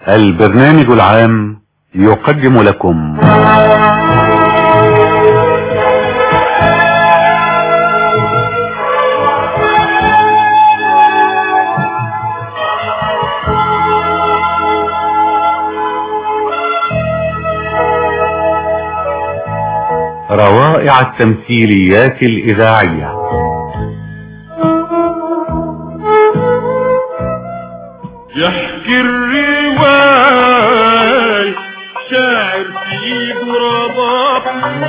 البرنامج العام يقدم لكم روائع التمثيليات الإذاعية يحكي الرواي شاعر في رباب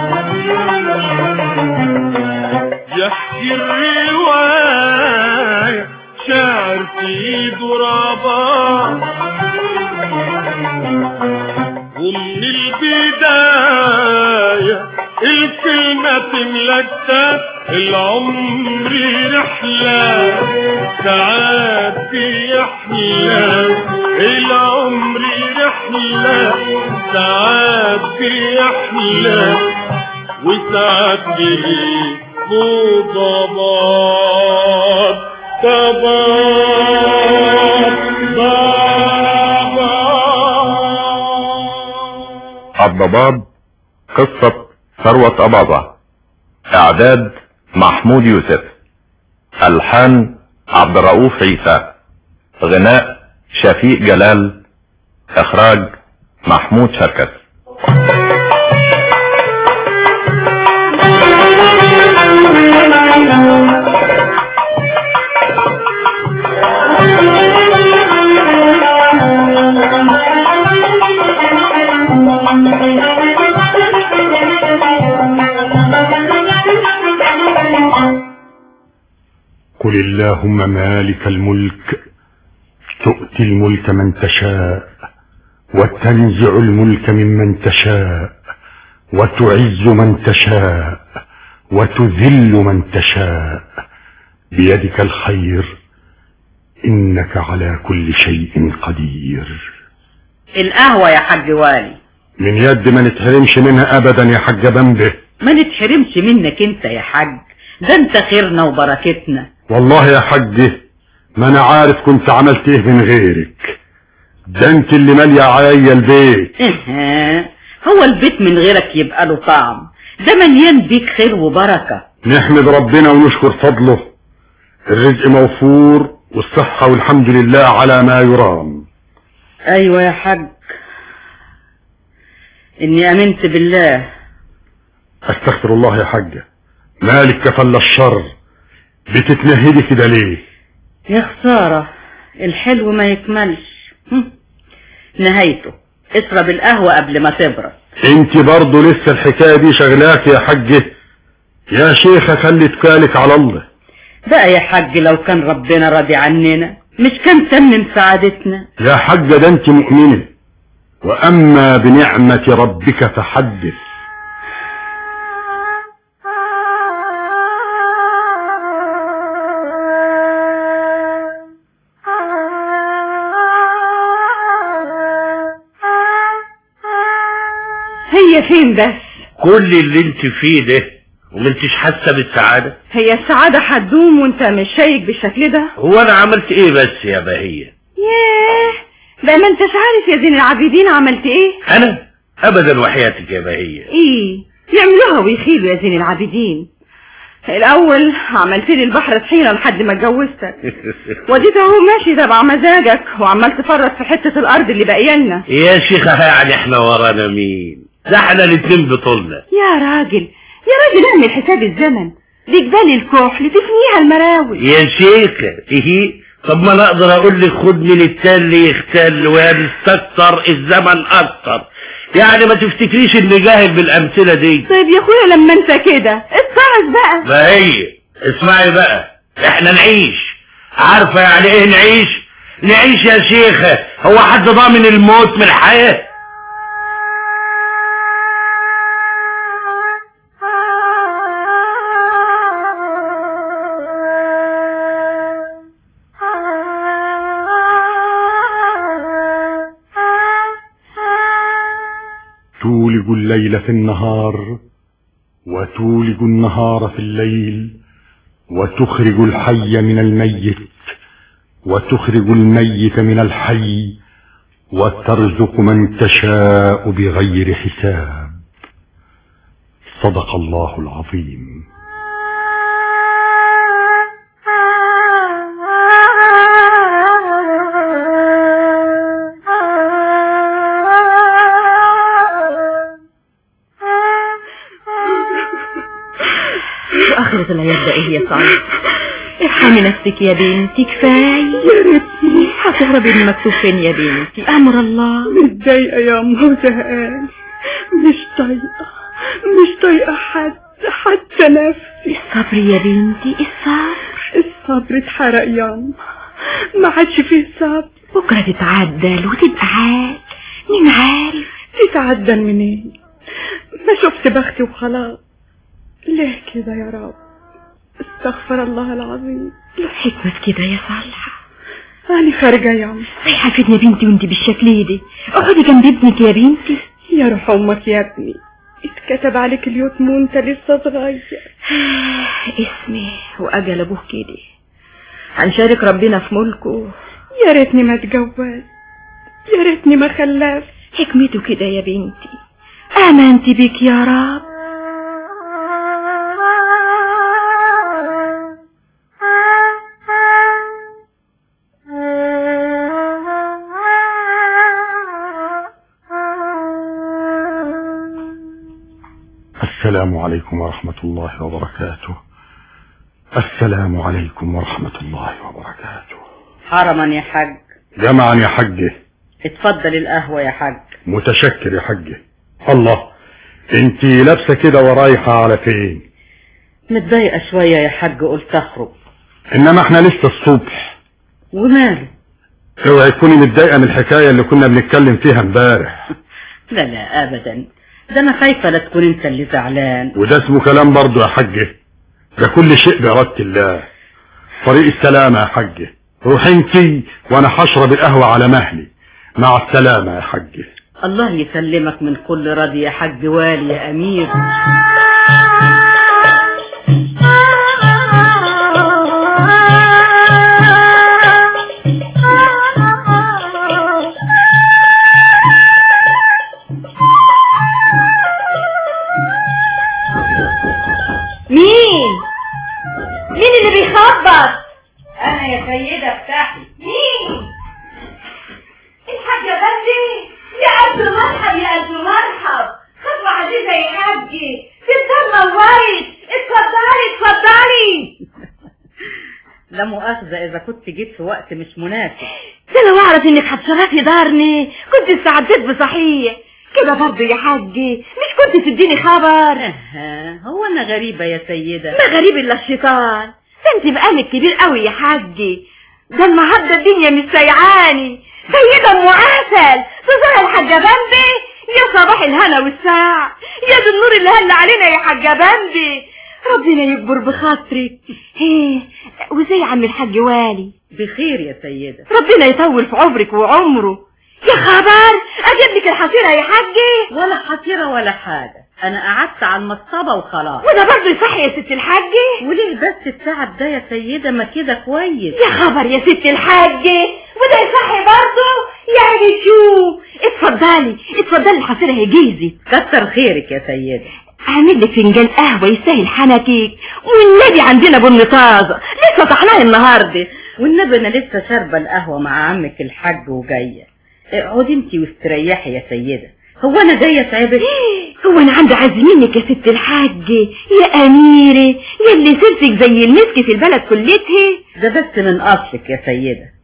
يحكي الرواي شاعر في رباب ومن البداية الكلمة تملكتك العمر رحلة ساعات يحلى العمر رحلة ساعات يحلى وساعات بيه ضباب ضباب ضباب الضباب قصة ثروة أباظة إعداد محمود يوسف ألحان عبد الرؤوف عيسى غناء شفيق جلال إخراج محمود شركس قل اللهم مالك الملك تؤتي الملك من تشاء وتنزع الملك ممن تشاء وتعز من تشاء وتذل من تشاء بيدك الخير انك على كل شيء قدير القهوة يا حاج والي من يد ما نتحرمش منها ابدا يا حاج بمبه ما نتحرمش منك انت يا حاج ده انت خيرنا وبركتنا والله يا حاج ما انا عارف كنت عملت ايه من غيرك ده انت اللي ماليه عليا البيت إيه، هو البيت من غيرك يبقى له طعم ده مليان بيك خير وبركة نحمد ربنا ونشكر فضله الرزق موفور والصحة والحمد لله على ما يرام ايوه يا حاج اني امنت بالله استغفر الله يا حاجة مالك كفل الشر بتتنهدي كده ليه يا خسارة الحلو ما يكملش هم. نهايته اشرب القهوة قبل ما تبرد انت برضه لسه الحكاية دي شغلاك يا حاجة يا شيخة خلي تكالك على الله بقى يا حاج لو كان ربنا راضي عننا مش كان تمم سعادتنا يا حاجة ده انت مؤمنة واما بنعمة ربك فحدث هي فين بس كل اللي انت فيه ده وما انتش حاسه بالسعاده هي السعادة هتدوم وانت مش شايك بالشكل ده هو انا عملت ايه بس يا بهيه ياه ده ما انتش عارف يا زين العابدين عملت ايه انا ابدا وحياتك يا بهيه ايه يعملوها ويخيلوا يا زين العابدين الاول عملت لي البحر طحينه لحد ما اتجوزتك وديت اهو ماشي تبع مزاجك وعمال تفرط في حته الارض اللي باقيه لنا يا شيخه يعني احنا ورانا مين ده احنا الاتنين بطولنا يا راجل يا راجل اعمل حساب الزمن دي جبال الكحل تفنيها المراوي يا شيخه ايه طب ما انا اقدر اقول لك خد من التل يختل ويستكتر الزمن اكتر يعني ما تفتكريش اني جاهل بالامثله دي طيب يا اخويا لما انت كده اتعظ بقى بهيه اسمعي بقى احنا نعيش عارفه يعني ايه نعيش نعيش يا شيخه هو حد ضامن الموت من الحياه تولج الليل في النهار وتولج النهار في الليل وتخرج الحي من الميت وتخرج الميت من الحي وترزق من تشاء بغير حساب صدق الله العظيم وآخرة العياد ده ايه يا سعيد ارحمي نفسك يا بنتي كفاية يا ريتني هتهربي من المكتوب فين يا بنتي أمر الله متضايقة يا أمه وزهقان مش طايقة مش طايقة حد حتى نفسي الصبر يا بنتي الصبر الصبر اتحرق يا أمه ما عادش فيه صبر بكرة تتعدل وتبقى عاد مين عارف تتعدل منين ما شفت بختي وخلاص ليه كده يا رب استغفر الله العظيم حكمة كده يا صالحة أنا خارجة يا أم رايحة فين يا بنتي وانت بالشكل ده اقعدي جنب ابنك يا بنتي يا روح أمك يا ابني اتكتب عليك اليتم وانت لسه صغير اسمي وأجل أبوه كده هنشارك ربنا في ملكه يا ريتني ما اتجوزت يا ريتني ما خلفت حكمته كده يا بنتي آمنت بك يا رب السلام عليكم ورحمة الله وبركاته السلام عليكم ورحمة الله وبركاته حرما يا حاج جمعا يا حجه اتفضل القهوة يا حاج متشكر يا حجه الله انت لابسه كده ورايحه على فين متضايقة شوية يا حاج قلت اخرج انما احنا لسه الصبح وماله اوعي تكوني متضايقه من الحكايه اللي كنا بنتكلم فيها امبارح لا لا ابدا ده انا خايفة لا تكون انت اللي زعلان وده اسمه كلام برضه يا حجه ده كل شيء بإرادة الله طريق السلامة يا حجه روح انتي وانا هشرب القهوة على مهلي مع السلامة يا حجه الله يسلمك من كل راضي يا حاج والي يا امير مين مين اللي بيخبط انا يا سيدة افتحي مين الحاجة بندي يا ألف مرحب يا ألف مرحب خطوة عزيزة يا حاجي تتسمى الوايت اتفضلي اتفضلي لا مؤاخذة اذا كنت جيت في وقت مش مناسب ده لو اعرف انك هتشرفي دارني كنت استعدت بصحيح كده برضه يا حاجي مش كنت تديني خبر أها، هو انا غريبة يا سيدة ما غريب الا الشيطان ده انت مقامك كبير قوي يا حاجي ده النهارده الدنيا مش سيعاني سيدة ام عسل تظهر الحاجة بامبي يا صباح الهنا والساع يا ذي النور اللي هل علينا يا حاجة بامبي ربنا يكبر بخاطرك ايه وزي عم الحاج والي بخير يا سيدة ربنا يطول في عمرك وعمره يا خبر اجيب لك الحصيرة يا حاجي ولا حصيرة ولا حاجة انا قعدت على المصطبة وخلاص وده برضه يصح يا ست الحاجي وليه بس التعب ده يا سيدة ما كده كويس يا خبر يا ست الحاجة وده يصحي برضه يعني شو اتفضلي اتفضلي الحصيرة هي جيزي كتر خيرك يا سيدة اعمل لك فنجان قهوة يستاهل حنكيك والنبي عندنا بن طازة لسه طحناه النهاردة والنبي انا لسه شاربة القهوة مع عمك الحاج وجاية اقعدي انتي واستريحي يا سيدة هو انا جاية تعبك هو انا عندي عز منك يا ست الحاجة يا اميرة يا اللي سيرتك زي المسك في البلد كلتها ده بس من اصلك يا سيدة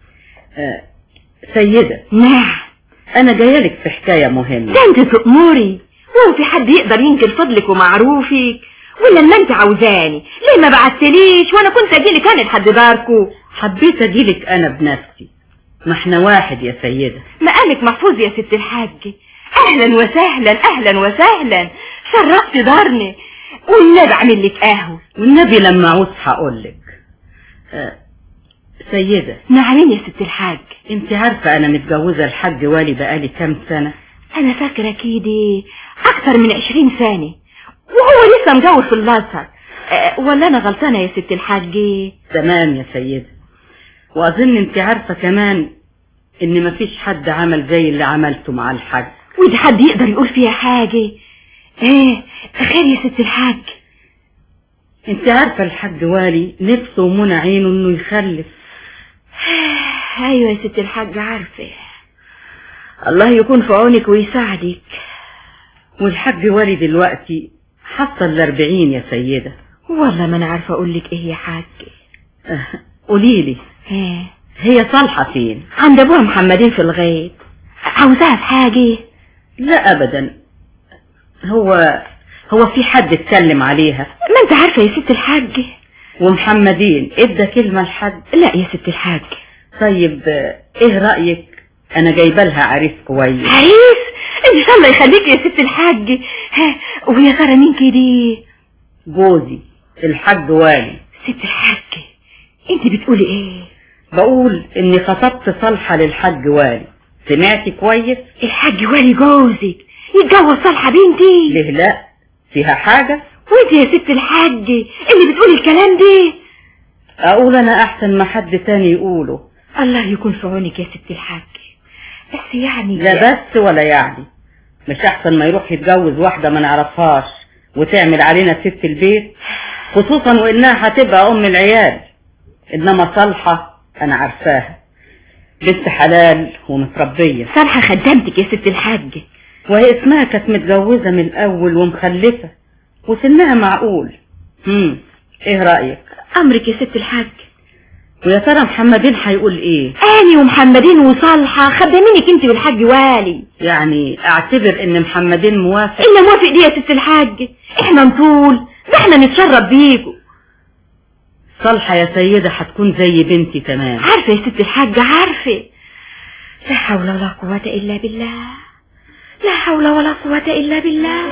آه سيدة نعم انا جاية لك في حكاية مهمة ده انت تأمري هو في حد يقدر ينكر فضلك ومعروفك ولا ان انت عاوزاني ليه ما بعتليش وانا كنت اجيلك انا لحد داركو حبيت اجيلك انا بنفسي ما احنا واحد يا سيدة مقامك محفوظ يا ست الحاج اهلا وسهلا اهلا وسهلا شرفت دارنا والنبي اعمل لك قهوه والنبي لما عوز هقولك آه سيدة نعمين يا ست الحاج انت عارفة انا متجوزة الحاج والي بقالي كام سنة انا فاكره كده اكتر من عشرين سنه وهو لسه مجوز في الازهر أه ولا انا غلطانه يا ست الحاج تمام يا سيدة واظن انت عارفة كمان ان مفيش حد عمل زي اللي عملته مع الحاج ودي حد يقدر يقول فيها حاجة ايه خير يا ست الحاج انت عارفة الحاج والي نفسه ومنى عينه انه يخلف ايوه يا ست الحاج عارفة الله يكون في عونك ويساعدك والحاج والي دلوقتي حصل الاربعين يا سيدة والله ما انا عارفة اقول لك ايه يا حاج اه، قوليلي ايه هي صالحة فين عند ابوها محمدين في الغيط عاوزاها في حاجة لا ابدا هو هو في حد اتكلم عليها ما انت عارفة يا ست الحاج ومحمدين ادى كلمة لحد لا يا ست الحاج طيب اه، ايه رأيك انا جايبه لها عريس كويس عريس ان شاء الله يخليك يا ست الحاج ها ويا ترى مين كده جوزي الحاج والي ست الحاج انت بتقولي ايه بقول اني خطبت صالحة للحاج والي سمعتي كويس الحاج والي جوزك يتجوز صالحة بنتي ليه لا فيها حاجة وانت يا ست الحاج اللي بتقولي الكلام ده اقول انا احسن ما حد تاني يقوله الله يكون في عونك يا ست الحاج بس يعني لا بس ولا يعني مش احسن ما يروح يتجوز واحدة ما نعرفهاش وتعمل علينا ست البيت خصوصا وانها هتبقى ام العيال انما صالحة انا عارفاها بنت حلال ومتربية صالحة خدمتك يا ست الحاج وهي اسمها كانت متجوزة من الاول ومخلفة وسنها معقول هم ايه رأيك امرك يا ست الحاج ويا ترى محمدين هيقول ايه اني ومحمدين وصالحة خدمينك انت والحاج والي يعني اعتبر ان محمدين موافق الا موافق دي يا ست الحاج احنا نطول ده احنا نتشرب بيكوا صالحة يا سيدة هتكون زي بنتي تمام عارفة يا ست الحاج عارفة لا حول ولا قوة إلا بالله لا حول ولا قوة إلا بالله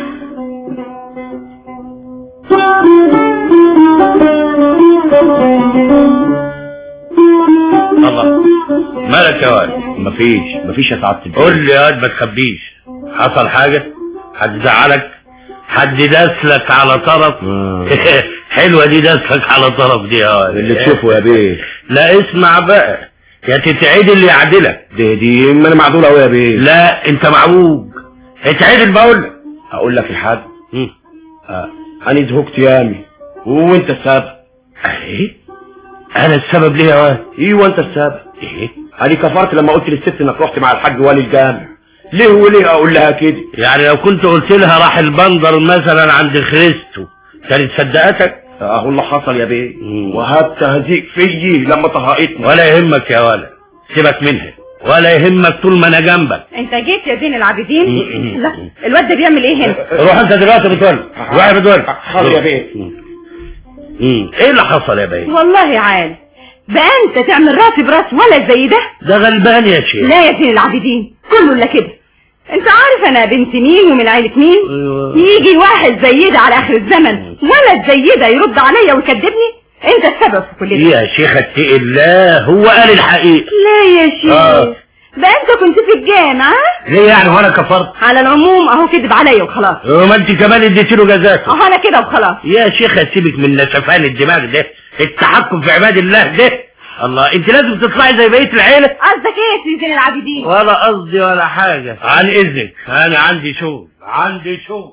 الله مالك يا واد مفيش مفيش يا سعادة البيه قول لي يا واد ما تخبيش حصل حاجة حد زعلك حد داسلك على طرف مم. حلوة دي داسلك على طرف دي يا واد اللي تشوفه يا بيه لا اسمع بقى يا تتعدل اللي يعدلك دي دي ما انا معدول قوي يا بيه لا انت معوج اتعدل بقول لك هقول لك الحاج مم. آه. انا زهقت يامي وانت السبب ايه انا السبب ليه يا واد ايوه انت السبب ايه انا كفرت لما قلت للست انك رحت مع الحاج والي الجامع ليه وليه اقول لها كده يعني لو كنت قلت لها راح البندر مثلا عند خريستو كانت صدقتك اهو اللي حصل يا بيه مم. وهات تهزيق فيي لما طهقتني ولا يهمك يا ولد سيبك منها ولا يهمك طول ما انا جنبك انت جيت يا زين العابدين م- م- لا الواد ده بيعمل ايه هنا روح انت دلوقتي بتولد روح بتولد حاضر يا بيه مم. ايه اللي حصل يا بيه والله عال بقى انت تعمل راس براس ولد زي ده ده غلبان يا شيخ لا يا زين العابدين كله الا كده انت عارف انا بنت مين ومن عيلة مين أيوة. يجي واحد زي ده على اخر الزمن ولد زي ده يرد عليا ويكذبني انت السبب في كل ده يا شيخ اتقي الله هو قال الحقيقة لا يا شيخ آه. بقى انت كنت في الجامعة ليه يعني وانا كفرت على العموم اهو كذب عليا وخلاص وما انت كمان اديتي له جزاته اهو انا كده وخلاص يا شيخ سيبك من نشفان الدماغ ده التحكم في عباد الله ده الله انت لازم تطلعي زي بقيه العيله قصدك ايه يا سيدي العابدين ولا قصدي ولا حاجه عن اذنك انا عندي شغل عندي شغل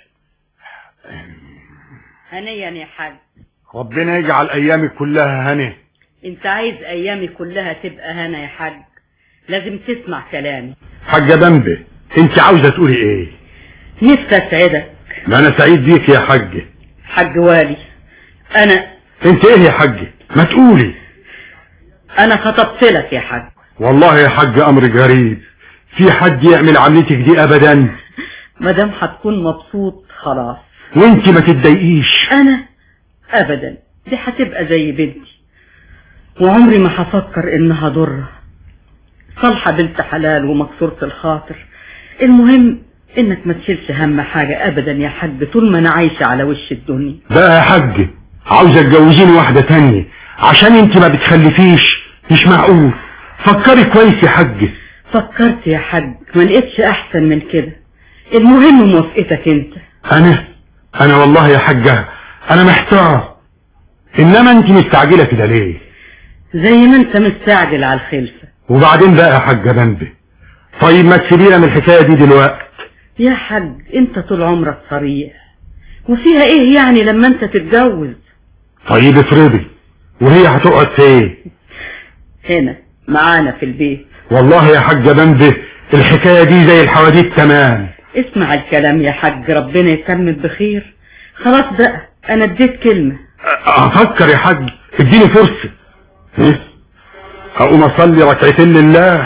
هنيا يا حاج ربنا يجعل ايامك كلها هنا انت عايز ايامي كلها تبقى هنا يا حاج لازم تسمع كلامي حاجة بمبة انت عاوزة تقولي ايه نفسي اسعدك ما انا سعيد بيك يا حاج حاج والي انا انت ايه يا حاج ما تقولي انا خطبت لك يا حاج والله يا حاج امر غريب في حد يعمل عملتك دي ابدا مادام هتكون مبسوط خلاص وانت ما تتضايقيش انا ابدا دي هتبقى زي بنتي وعمري ما هفكر انها ضرة صالحة بنت حلال ومكسورة الخاطر المهم انك ما تشيلش هم حاجة ابدا يا حاج طول ما انا عايشة على وش الدنيا بقى يا حاج عاوزة تجوزيني واحدة تانية عشان انت ما بتخلفيش مش معقول فكري كويس يا حاج فكرت يا حاج ما لقيتش احسن من كده المهم موافقتك انت انا انا والله يا حاجة انا محتار انما انت مستعجلة كده ليه زي ما انت مستعجل على الخلفة وبعدين بقى يا حاجة بنبه طيب ما تسيبينا من الحكاية دي دلوقتي يا حاج انت طول عمرك صريح وفيها ايه يعني لما انت تتجوز طيب افرضي وهي هتقعد فين هنا معانا في البيت والله يا حاجة بنبه الحكاية دي زي الحواديت تمام اسمع الكلام يا حاج ربنا يتمم بخير خلاص بقى انا اديت كلمة افكر يا حاج اديني فرصة ها؟ هقوم اصلي ركعتين لله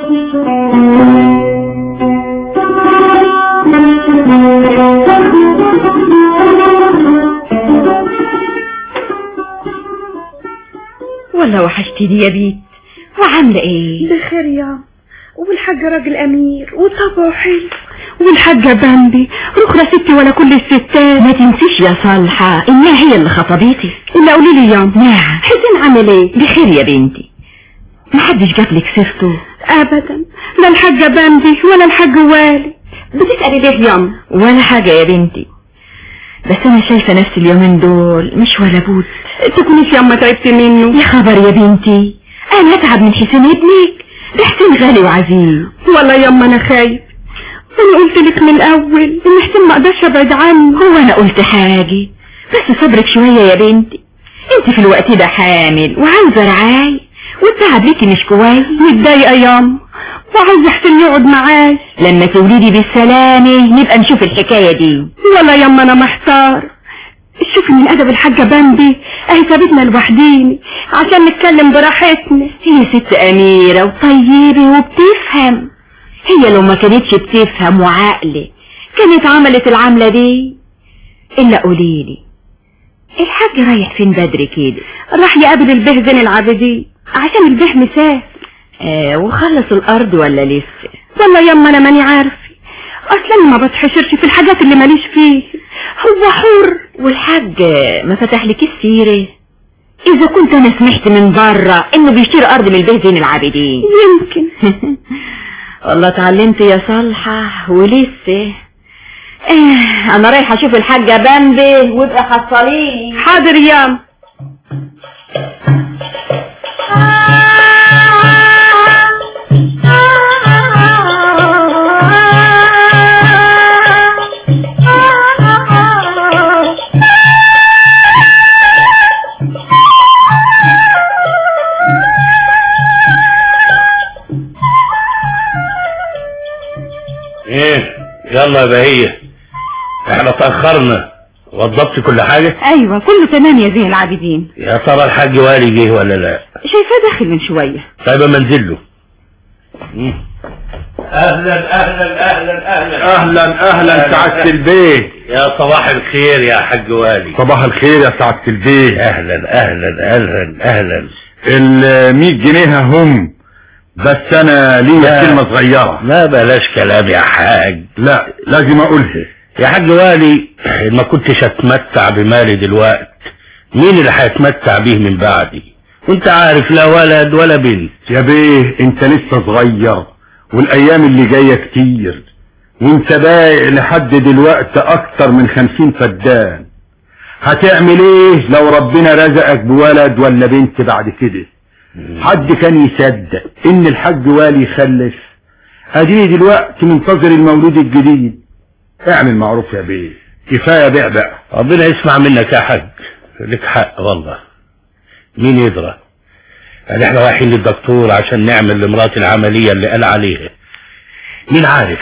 ولا وحشتني يا بيت وعاملة ايه بخير يا والحاج راجل امير وطبعه حلو والحاجة بامبي رخرة ستي ولا كل الستات ما تنسيش يا صالحة انها هي اللي خطبتك الا قولي لي يا نعم حسين عامل ايه بخير يا بنتي محدش جاب لك سيرته ابدا لا الحاجة بامبي ولا الحاج والي بتسألي ليه ياما ولا حاجة يا بنتي بس انا شايفة نفسي اليومين دول مش ولا بد تكونيش ياما تعبت منه يا خبر يا بنتي انا اتعب من حسين ابنك ده حسين غالي وعزيز والله ياما انا خايف انا قلت لك من الاول ان حسين ما اقدرش ابعد عنه هو انا قلت حاجة بس صبرك شوية يا بنتي انت في الوقت ده حامل وعاوزة رعاية والتعب ليكي مش كويس متضايقة ياما وعايزة حسين يقعد معاي لما تولدي بالسلامة نبقى نشوف الحكاية دي والله ياما انا محتار شوفي من ادب الحاجة بامبي اهي سابتنا لوحديني عشان نتكلم براحتنا هي ست أميرة وطيبة وبتفهم هي لو ما كانتش بتفهم وعقلة كانت عملت العملة دي إلا قوليلي الحاج رايح فين بدري كده راح يقابل البه زين العابدين عشان البه مسافر آه وخلص الأرض ولا لسه والله ياما انا ماني عارفه اصلا ما بتحشرش في الحاجات اللي ماليش فيه هو حر والحاج ما فتح لك السيرة إذا كنت أنا سمعت من بره إنه بيشتري أرض من البيه زين العابدين يمكن والله اتعلمت يا صالحة ولسه آه أنا رايحة أشوف الحاجة بامبي وابقى حصليني حاضر ياما ايه يلا يا بهية احنا تأخرنا وضبط كل حاجة أيوة كله تمام يا زين العابدين يا ترى الحاج والي جه ولا لا شايفاه داخل من شوية طيب اما انزل له مم. اهلا اهلا اهلا اهلا اهلا اهلا سعادة البيه يا صباح الخير يا حاج والي صباح الخير يا سعادة البيه اهلا اهلا اهلا اهلا ال 100 جنيه هم بس انا ليا لا. كلمة صغيرة ما بلاش كلام يا حاج لا لازم اقولها يا حاج والي ما كنتش اتمتع بمالي دلوقت مين اللي هيتمتع بيه من بعدي وانت عارف لا ولد ولا بنت يا بيه انت لسه صغير والايام اللي جاية كتير وانت بايع لحد دلوقتي اكتر من خمسين فدان هتعمل ايه لو ربنا رزقك بولد ولا بنت بعد كده حد كان يصدق ان الحاج والي يخلف اديني دلوقتي منتظر المولود الجديد اعمل معروف يا بيه كفاية بيع بقى ربنا يسمع منك يا حاج لك حق والله مين يدرى قال احنا رايحين للدكتور عشان نعمل لمراتي العملية اللي قال عليها مين عارف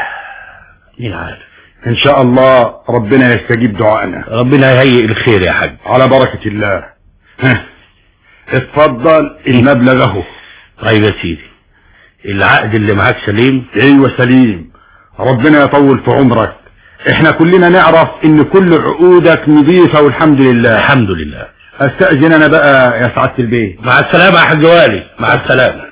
مين عارف ان شاء الله ربنا يستجيب دعائنا ربنا يهيئ الخير يا حاج على بركة الله ها. اتفضل المبلغ اهو طيب يا سيدي العقد اللي معاك سليم ايوه سليم ربنا يطول في عمرك احنا كلنا نعرف ان كل عقودك نظيفة والحمد لله الحمد لله استأذن انا بقى يا سعادة البيت مع السلامة يا حاج والي مع السلامة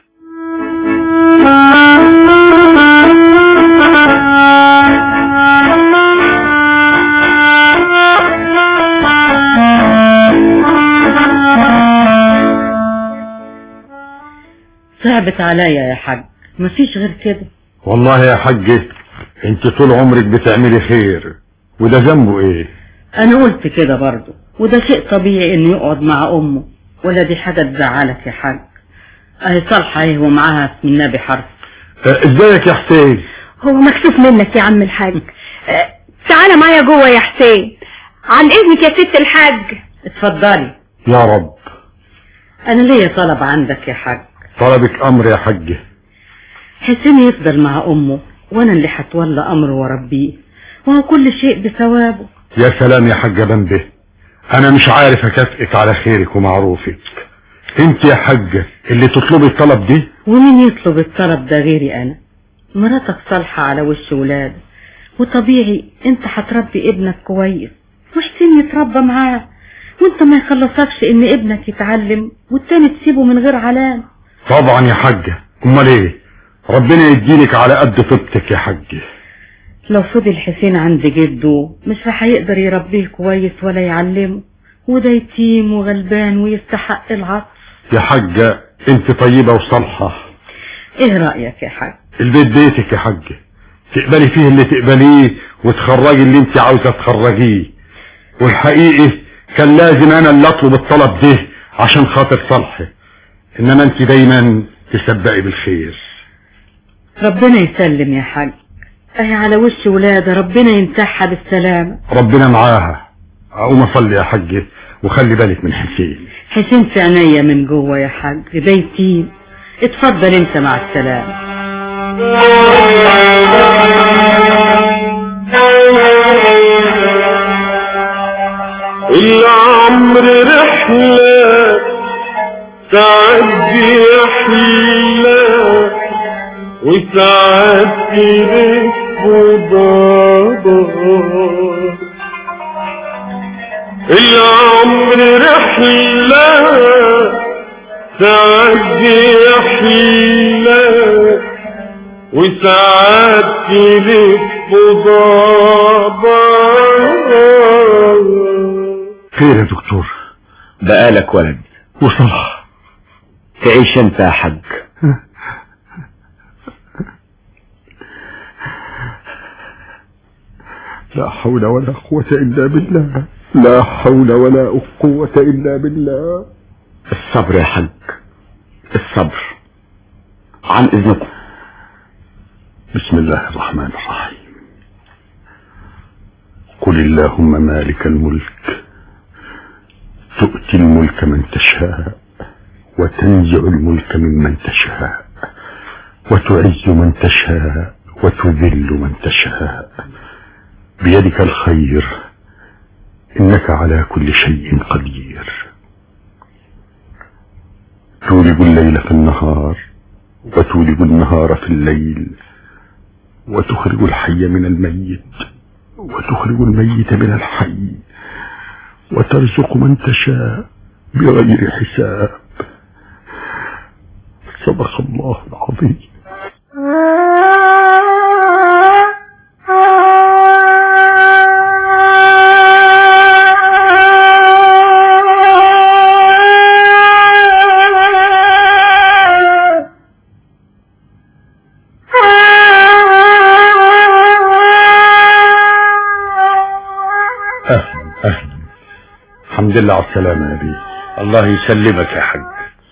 صعبت عليا يا حاج مفيش غير كده والله يا حاج انت طول عمرك بتعملي خير وده ذنبه ايه انا قلت كده برضه وده شيء طبيعي انه يقعد مع امه ولا دي حاجة تزعلك يا حاج اهي صالحة اهي ومعاها اسم النبي حرف آه، ازيك يا حسين هو مكسوف منك يا عم الحاج آه، تعالى معايا جوه يا حسين عن اذنك يا ست الحاج اتفضلي يا رب انا ليا طلب عندك يا حاج طلبك امر يا حجه حسين يفضل مع امه وانا اللي هتولى امره واربيه وهو كل شيء بثوابه يا سلام يا حاجة بنبه انا مش عارف اكافئك على خيرك ومعروفك انت يا حاجة اللي تطلبي الطلب دي ومين يطلب الطلب ده غيري انا مراتك صالحة على وش ولاده وطبيعي انت هتربي ابنك كويس وحسين يتربى معاه وانت ما يخلصكش ان ابنك يتعلم والتاني تسيبه من غير علام طبعا يا حاجة امال ايه ربنا يديلك على قد طيبتك يا حاجة لو فضل حسين عند جده مش رح يقدر يربيه كويس ولا يعلمه وده يتيم وغلبان ويستحق العطف يا حاجة انت طيبة وصالحة ايه رأيك يا حاج البيت بيتك يا حاجة تقبلي فيه اللي تقبليه وتخرجي اللي انت عاوزة تخرجيه والحقيقي كان لازم انا اللي اطلب الطلب ده عشان خاطر صالحي انما انت دايما تسبقي بالخير ربنا يسلم يا حاج اهي على وش ولادة ربنا ينتحها بالسلامة ربنا معاها اقوم اصلي يا حاجة وخلي بالك من حسين حسين في عينيا من جوه يا حاج ده يتيم اتفضل انت مع السلامة العمر رحلة تعدي أحلى وساعات تلف بابا العمر رحلة تعدي أحلى وساعات تلف بابا خير يا دكتور بقالك ولد وصلح تعيش انت يا حاج لا حول ولا قوة إلا بالله لا حول ولا قوة إلا بالله الصبر يا حاج الصبر عن اذنكم بسم الله الرحمن الرحيم قل اللهم مالك الملك تؤتي الملك من تشاء وتنزع الملك ممن تشاء وتعز من تشاء وتذل من تشاء بيدك الخير إنك على كل شيء قدير تولج الليل في النهار وتولج النهار في الليل وتخرج الحي من الميت وتخرج الميت من الحي وترزق من تشاء بغير حساب صدق الله العظيم اهلا اهلا الحمد لله على السلامة يا بيه الله يسلمك يا حاج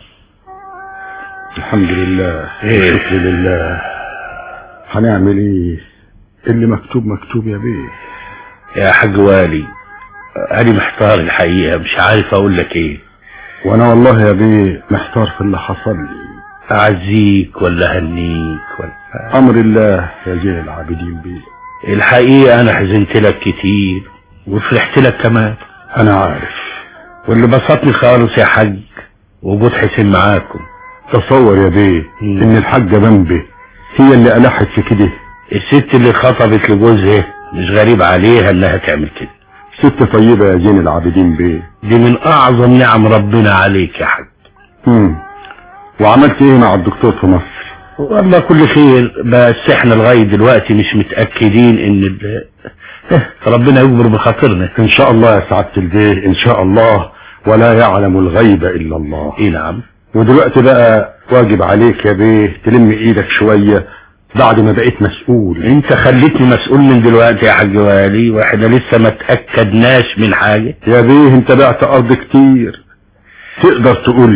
الحمد لله إيه. الشكر لله هنعمل ايه اللي مكتوب مكتوب يا بيه يا حاج والي انا محتار الحقيقة مش عارف اقول لك ايه وانا والله يا بيه محتار في اللي حصل لي اعزيك ولا هنيك ولا امر الله يا زين العابدين بيه الحقيقة انا حزنت لك كتير وفرحت لك كمان انا عارف واللي بسطني خالص يا حاج وجود حسين معاكم تصور يا بيه مم. ان الحاجة بنبي هي اللي ألحت في كده الست اللي خطبت لجوزها مش غريب عليها انها تعمل كده ست طيبة يا زين العابدين بيه دي من اعظم نعم ربنا عليك يا حاج مم. وعملت ايه مع الدكتور في مصر والله كل خير بس احنا لغاية دلوقتي مش متأكدين ان ال... ربنا يجبر بخاطرنا ان شاء الله يا سعادة البيه ان شاء الله ولا يعلم الغيب الا الله ايه نعم ودلوقتي بقى واجب عليك يا بيه تلم ايدك شوية بعد ما بقيت مسؤول انت خليتني مسؤول من دلوقتي يا حاج والي واحنا لسه ما تأكدناش من حاجة يا بيه انت بعت ارض كتير تقدر تقول لي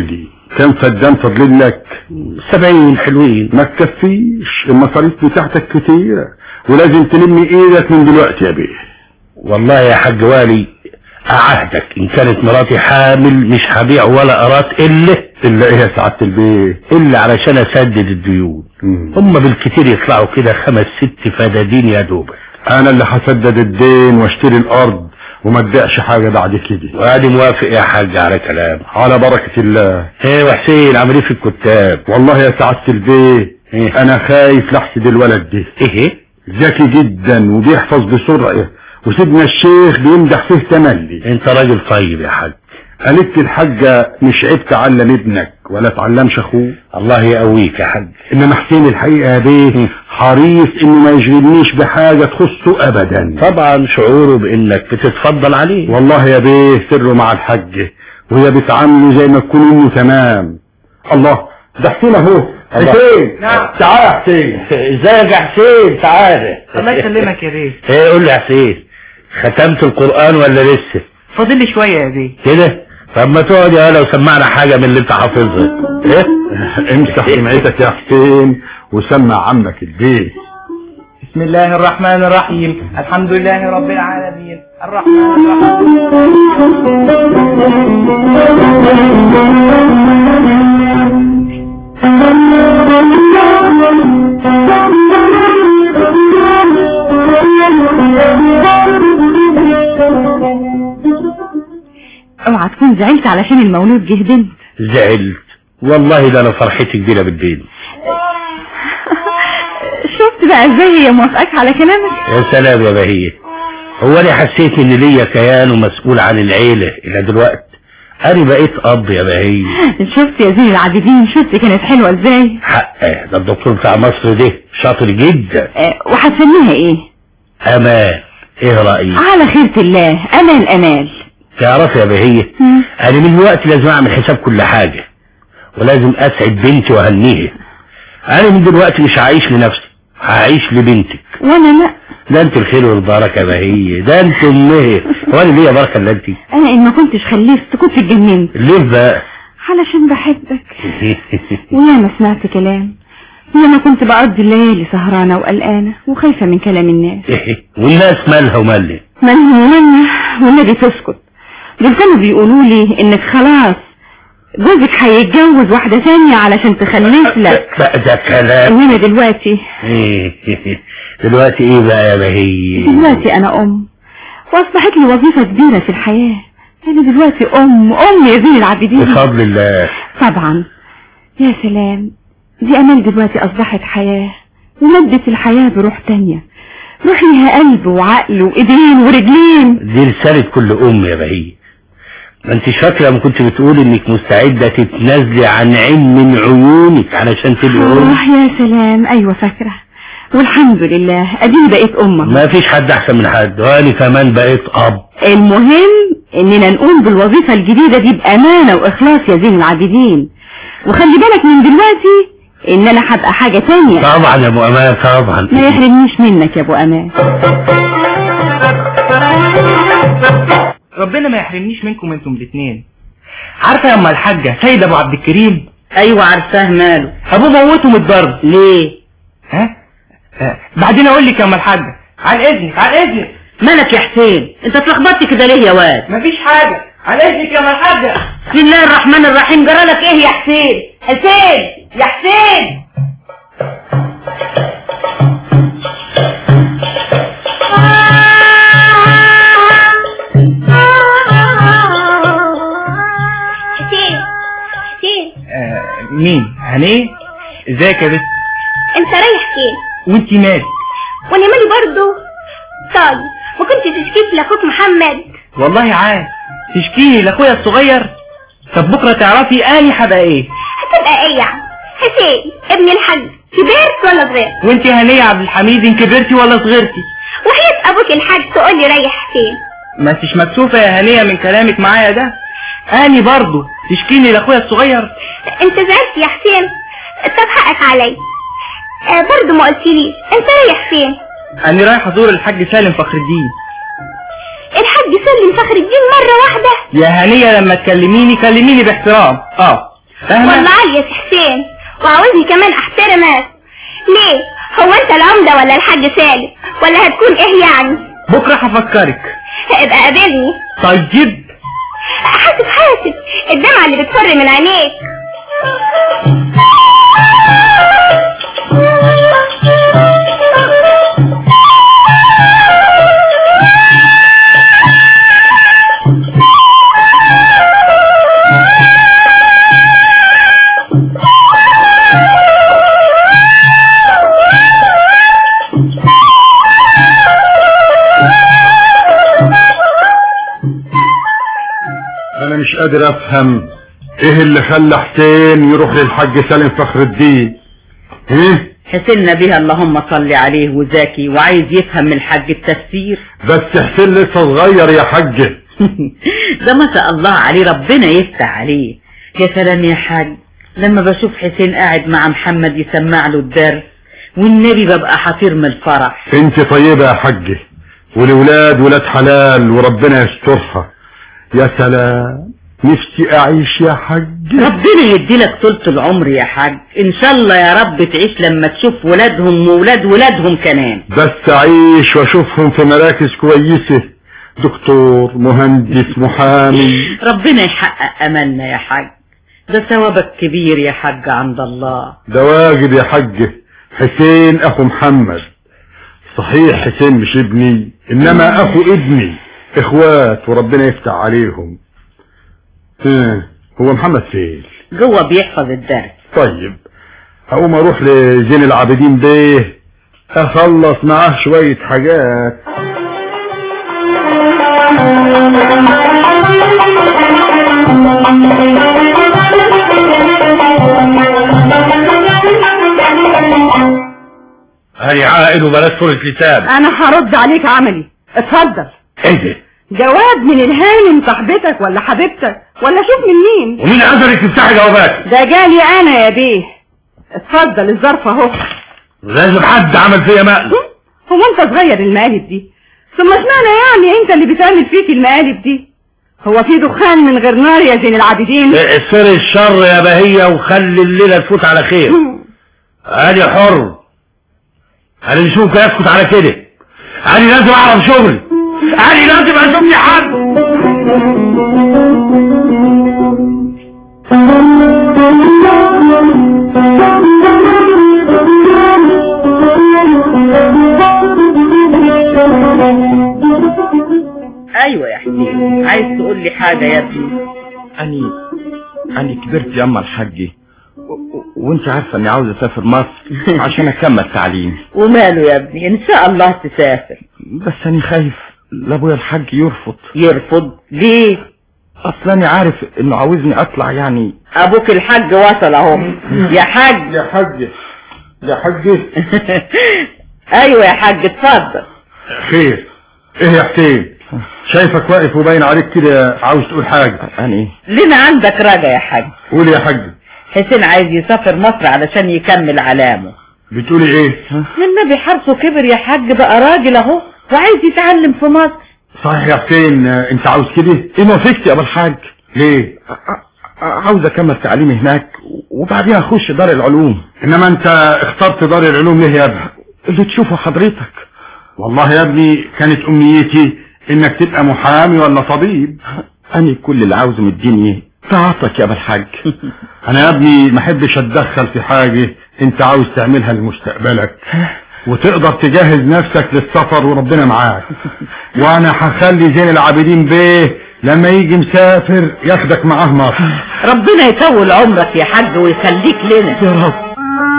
كم فدان فاضلين لك سبعين حلوين ما تكفيش المصاريف بتاعتك كتيرة ولازم تلم ايدك من دلوقتي يا بيه والله يا حاج والي أعهدك إن كانت مراتي حامل مش هبيع ولا أرات إلا الا ايه يا سعادة البيه إلا علشان أسدد الديون مم. هم بالكتير يطلعوا كده خمس ست فدادين يا دوبك انا اللي هسدد الدين واشتري الارض وما ادعش حاجة بعد كده وادي موافق يا حاج على كلام على بركة الله ايه وحسين عامل ايه في الكتاب والله يا سعادة البيه إيه؟ انا خايف لحسد الولد ده ايه ذكي جدا وبيحفظ بسرعة وسيدنا الشيخ بيمدح فيه تملي انت راجل طيب يا حاج قالت لي الحاجة مش عيب تعلم ابنك ولا تعلمش اخوه الله يقويك يا حاج انما حسين الحقيقة يا بيه حريص انه ما يشغلنيش بحاجة تخصه ابدا طبعا شعوره بانك بتتفضل عليه والله يا بيه سره مع الحاجة وهي بتعامله زي ما تكون امه تمام الله ده حسين اهو حسين نعم. تعال يا حسين ازيك يا حسين تعالى الله يسلمك يا بيه ايه قول لي يا حسين ختمت القرآن ولا لسه فاضل لي شوية يا بيه كده طب ما تقعد يا هلا وسمعنا حاجة من اللي انت حافظها ايه امسح سمعتك يا حسين وسمع عمك البيه بسم الله الرحمن الرحيم الحمد لله رب العالمين الرحمن الرحيم اوعى تكون زعلت علشان المولود جه بنت زعلت والله ده انا فرحتي كبيرة بالبين شفت بقى ازاي هي موافقاك على كلامك يا سلام يا بهية هو انا حسيت ان ليا كيان ومسؤول عن العيلة الى دلوقت انا بقيت اب يا بهية شفت يا زين العابدين شفت كانت حلوة ازاي حقه ده الدكتور بتاع مصر ده شاطر جدا آه، وهتسميها ايه امان ايه رأيك على خيرة الله امال امال تعرف يا بهية مم. انا من الوقت لازم اعمل حساب كل حاجة ولازم اسعد بنتي واهنيها انا من دلوقتي مش هعيش لنفسي هعيش لبنتك وانا لا ده انت الخير والبركة بهية ده انت امها وانا ليا بركة الا انت انا ان ما كنتش خلفت كنت اتجننت ليه بقى علشان بحبك ويا ما سمعت كلام ويا ما كنت بقضي الليالي سهرانة وقلقانة وخايفة من كلام الناس والناس مالها ومالي مالهم وانا والنبي تسكت دول كانوا بيقولوا لي انك خلاص جوزك هيتجوز واحدة ثانية علشان تخلف لك بقى ده كلام انما دلوقتي دلوقتي ايه بقى يا بهية دلوقتي انا ام واصبحت لي وظيفة كبيرة في الحياة انا دلوقتي ام ام يا زين العابدين بفضل الله طبعا يا سلام دي امال دلوقتي اصبحت حياة ومدت الحياة بروح تانية روح ليها قلب وعقل وايدين ورجلين دي رسالة كل ام يا بهية ما انتش فاكرة لما كنت بتقول انك مستعدة تتنازلي عن عين من عيونك علشان تبقي ام اه يا سلام ايوه فاكرة والحمد لله اديني بقيت امه ما فيش حد احسن من حد وانا كمان بقيت اب المهم اننا نقوم بالوظيفة الجديدة دي بامانة واخلاص يا زين العابدين وخلي بالك من دلوقتي ان انا هبقى حاجة تانية طبعا يا ابو امان طبعا ما يحرمنيش منك يا ابو امان ربنا ما يحرمنيش منكم انتم الاثنين عارفة يا ام الحاجة سيد ابو عبد الكريم ايوه عارفاه ماله ابوه موته من الضرب ليه ها آه، بعدين اقول لك يا ام الحاجة عن اذنك عن اذنك مالك يا حسين انت اتلخبطت كده ليه يا واد مفيش حاجة عن اذنك يا ام الحاجة بسم الله الرحمن الرحيم جرالك ايه يا حسين حسين يا حسين حسين حسين آه مين هنيه ازيك يا بنت انت رايح فين وانتي مالك وانا مالي برضو طيب ما كنت تشكيك لاخوك محمد والله عاد تشكيني لاخويا الصغير طب بكره تعرفي اني هبقى ايه هتبقى ايه يعني حسين ابن الحاج كبرت ولا صغير وانتي هنيه عبد الحميد ان كبرتي ولا صغرتي وحياة ابوك الحاج تقول لي رايح فين ما انتش مكسوفه يا هنيه من كلامك معايا ده اني برضو تشكيني لاخويا الصغير انت زعلت يا حسين طب حقك علي آه برضو ما قلتليش انت رايح فين اني رايح ازور الحاج سالم فخر الدين الحاج سلم فخر الدين مرة واحدة يا هنيه لما تكلميني كلميني باحترام اه أهلا. والله عالي يا سي حسين وعاوزني كمان احترمك ليه هو انت العمدة ولا الحاج سالم ولا هتكون ايه يعني بكرة هفكرك ابقى قابلني طيب حاسب حاسب الدمعة اللي بتفر من عينيك انا مش قادر افهم ايه اللي خلى حسين يروح للحاج سالم فخر الدين ايه حسين نبيها اللهم صل عليه وزاكي وعايز يفهم من الحاج التفسير بس حسين لسه صغير يا حاج ده ما شاء الله عليه ربنا يفتح عليه يا سلام يا حاج لما بشوف حسين قاعد مع محمد يسمع له الدرس والنبي ببقى حطير من الفرح انت طيبة يا حاج والولاد ولاد حلال وربنا يسترها يا سلام نفسي اعيش يا حاج ربنا يديلك طولة العمر يا حاج ان شاء الله يا رب تعيش لما تشوف ولادهم وولاد ولادهم كمان بس اعيش واشوفهم في مراكز كويسة دكتور مهندس محامي ربنا يحقق املنا يا حاج ده ثوابك كبير يا حاج عند الله ده واجب يا حاج حسين اخو محمد صحيح حسين مش ابني انما اخو ابني اخوات وربنا يفتح عليهم ها هو محمد فين جوه بيحفظ الدرس طيب هقوم اروح لزين العابدين بيه اخلص معاه شوية حاجات هاني عاقل وبلاش طولة لسان انا هرد عليك عملي اتفضل ايه ده جواب من الهانم صاحبتك ولا حبيبتك ولا شوف من مين ومين عذرك تفتحي جوابات ده جالي انا يا بيه اتفضل الظرف اهو لازم حد عمل فيا مقلب هو انت صغير المقالب دي ثم اشمعنى يعني انت اللي بتعمل فيك المقالب دي هو في دخان من غير نار يا زين العابدين اقفلي الشر يا بهية وخلي الليلة تفوت على خير انا حر انا مش ممكن اسكت على كده انا لازم اعرف شغلي انا لازم اشوف لي حد ايوه يا حسين عايز تقول لي حاجة يا ابني أني أني كبرت يا أما الحاجي و- و- وانت عارفة اني عاوز اسافر مصر عشان اكمل تعليمي وماله يا ابني ان شاء الله تسافر بس اني خايف لابويا الحاج يرفض يرفض ليه اصل اني عارف انه عاوزني اطلع يعني ابوك الحاج وصل اهو يا حاج يا حاج يا حاج ايوه يا حاج اتفضل خير ايه يا حسين شايفك واقف وباين عليك كده عاوز تقول حاجة اني لنا عندك رجا يا حاج قول يا حاج حسين عايز يسافر مصر علشان يكمل علامه بتقولي ايه النبي حرصه كبر يا حاج بقى راجل اهو وعايز يتعلم في مصر صحيح يا حسين آه، انت عاوز كده ايه موافقتي يا ابو الحاج ليه عاوز اكمل تعليمي هناك وبعدين اخش دار العلوم انما انت اخترت دار العلوم ليه يا ابني اللي تشوفه حضرتك والله يا ابني كانت امنيتي انك تبقى محامي ولا طبيب اني كل اللي عاوزه من الدنيا طاعتك يا ابو الحاج انا يا ابني ما احبش اتدخل في حاجة انت عاوز تعملها لمستقبلك وتقدر تجهز نفسك للسفر وربنا معاك وانا هخلي زين العابدين بيه لما يجي مسافر ياخدك معاه مصر ربنا يطول عمرك يا حاج ويخليك لنا يا رب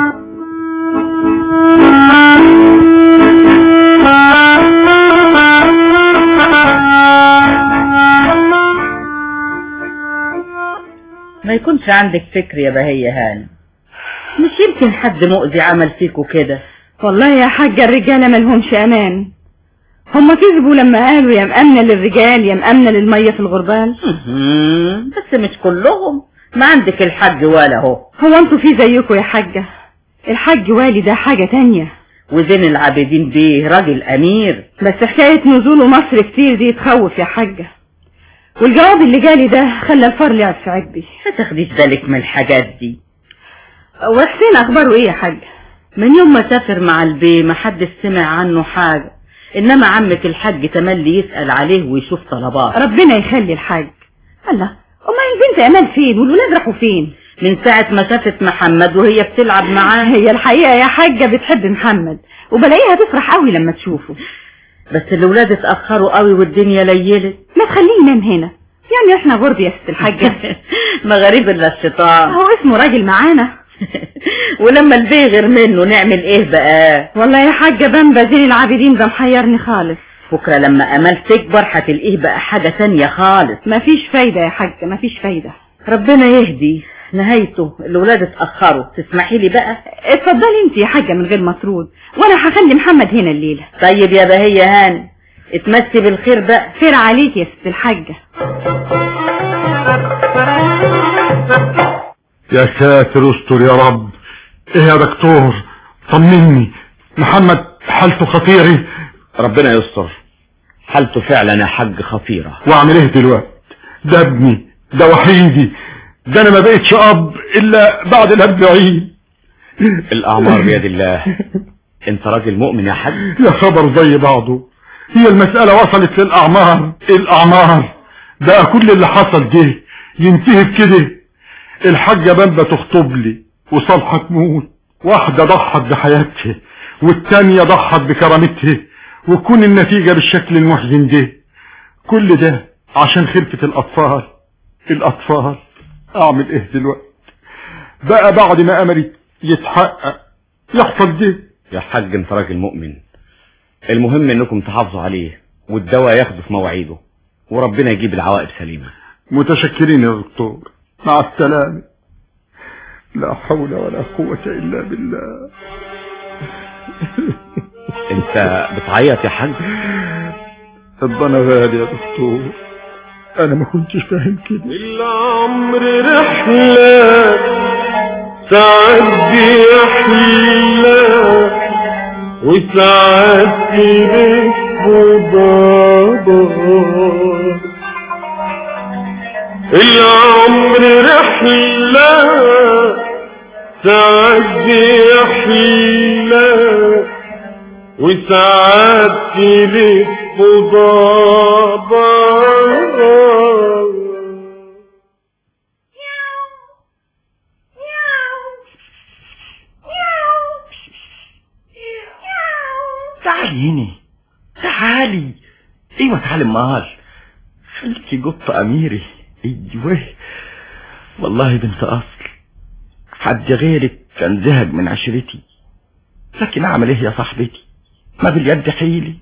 ما يكونش عندك فكر يا بهية هانم مش يمكن حد مؤذي عمل فيكوا كده والله يا حاجة الرجالة ملهمش امان هما كذبوا لما قالوا يا مأمنة للرجال يا مأمنة للمية في الغربال مهم. بس مش كلهم ما عندك الحاج ولا هو هو انتوا في زيكم يا حاجة الحاج والي ده حاجة تانية وزين العابدين بيه راجل امير بس حكاية نزوله مصر كتير دي تخوف يا حاجة والجواب اللي جالي ده خلى الفار لعب في عجبي ما تاخديش بالك من الحاجات دي وحسين اخباره ايه يا حاج من يوم ما سافر مع البي ما حد سمع عنه حاجة انما عمك الحاج تملي يسأل عليه ويشوف طلبات ربنا يخلي الحاج الله امال البنت امال فين والولاد راحوا فين من ساعة ما شافت محمد وهي بتلعب معاه هي الحقيقة يا حاجة بتحب محمد وبلاقيها تفرح قوي لما تشوفه بس الولاد اتأخروا قوي والدنيا ليلت ما تخليه ينام هنا يعني احنا غرب يا ست الحاجة ما غريب الا الشيطان هو اسمه راجل معانا ولما البي غير منه نعمل ايه بقى والله يا حاجة بامبا زين العابدين ده محيرني خالص بكرة لما امال تكبر هتلاقيه بقى حاجة تانية خالص مفيش فايدة يا حاجة مفيش فايدة ربنا يهدي نهايته الولاد اتأخروا تسمحي لي بقى اتفضلي انت يا حاجة من غير مطرود وانا هخلي محمد هنا الليلة طيب يا بهية هاني اتمسي بالخير بقى خير عليك يا ست الحاجة يا ساتر استر يا رب ايه يا دكتور طمني محمد حالته خطيرة ربنا يستر حالته فعلا يا حاج خطيرة واعمل ايه دلوقتي ده ابني ده وحيدي ده انا ما بقتش اب الا بعد الاربعين الاعمار بيد الله انت راجل مؤمن يا حاج يا خبر زي بعضه هي المسألة وصلت للأعمار الأعمار بقى كل اللي حصل ده ينتهي بكده الحاجة بامبا تخطب لي وصالحة تموت واحدة ضحت بحياتها والتانية ضحت بكرامتها وتكون النتيجة بالشكل المحزن ده كل ده عشان خلفة الأطفال الأطفال أعمل إيه دلوقتي بقى بعد ما أملي يتحقق يحصل ده يا حاج انت راجل مؤمن المهم انكم تحافظوا عليه والدواء ياخده في مواعيده وربنا يجيب العواقب سليمة متشكرين يا دكتور مع السلامة لا حول ولا قوة إلا بالله انت بتعيط يا حاج ربنا غالي يا دكتور انا ما كنتش فاهم كده العمر رحلة تعدي أحلى وساعات تلف بابا العمر رحلة تعدي أحلى وساعات تلف بابا تعالي هنا تعالي ايوه تعالي امال خليكي قطة اميري ايوه والله بنت اصل حد غيرك كان زهق من عشرتي لكن اعمل ايه يا صاحبتي ما باليد حيلي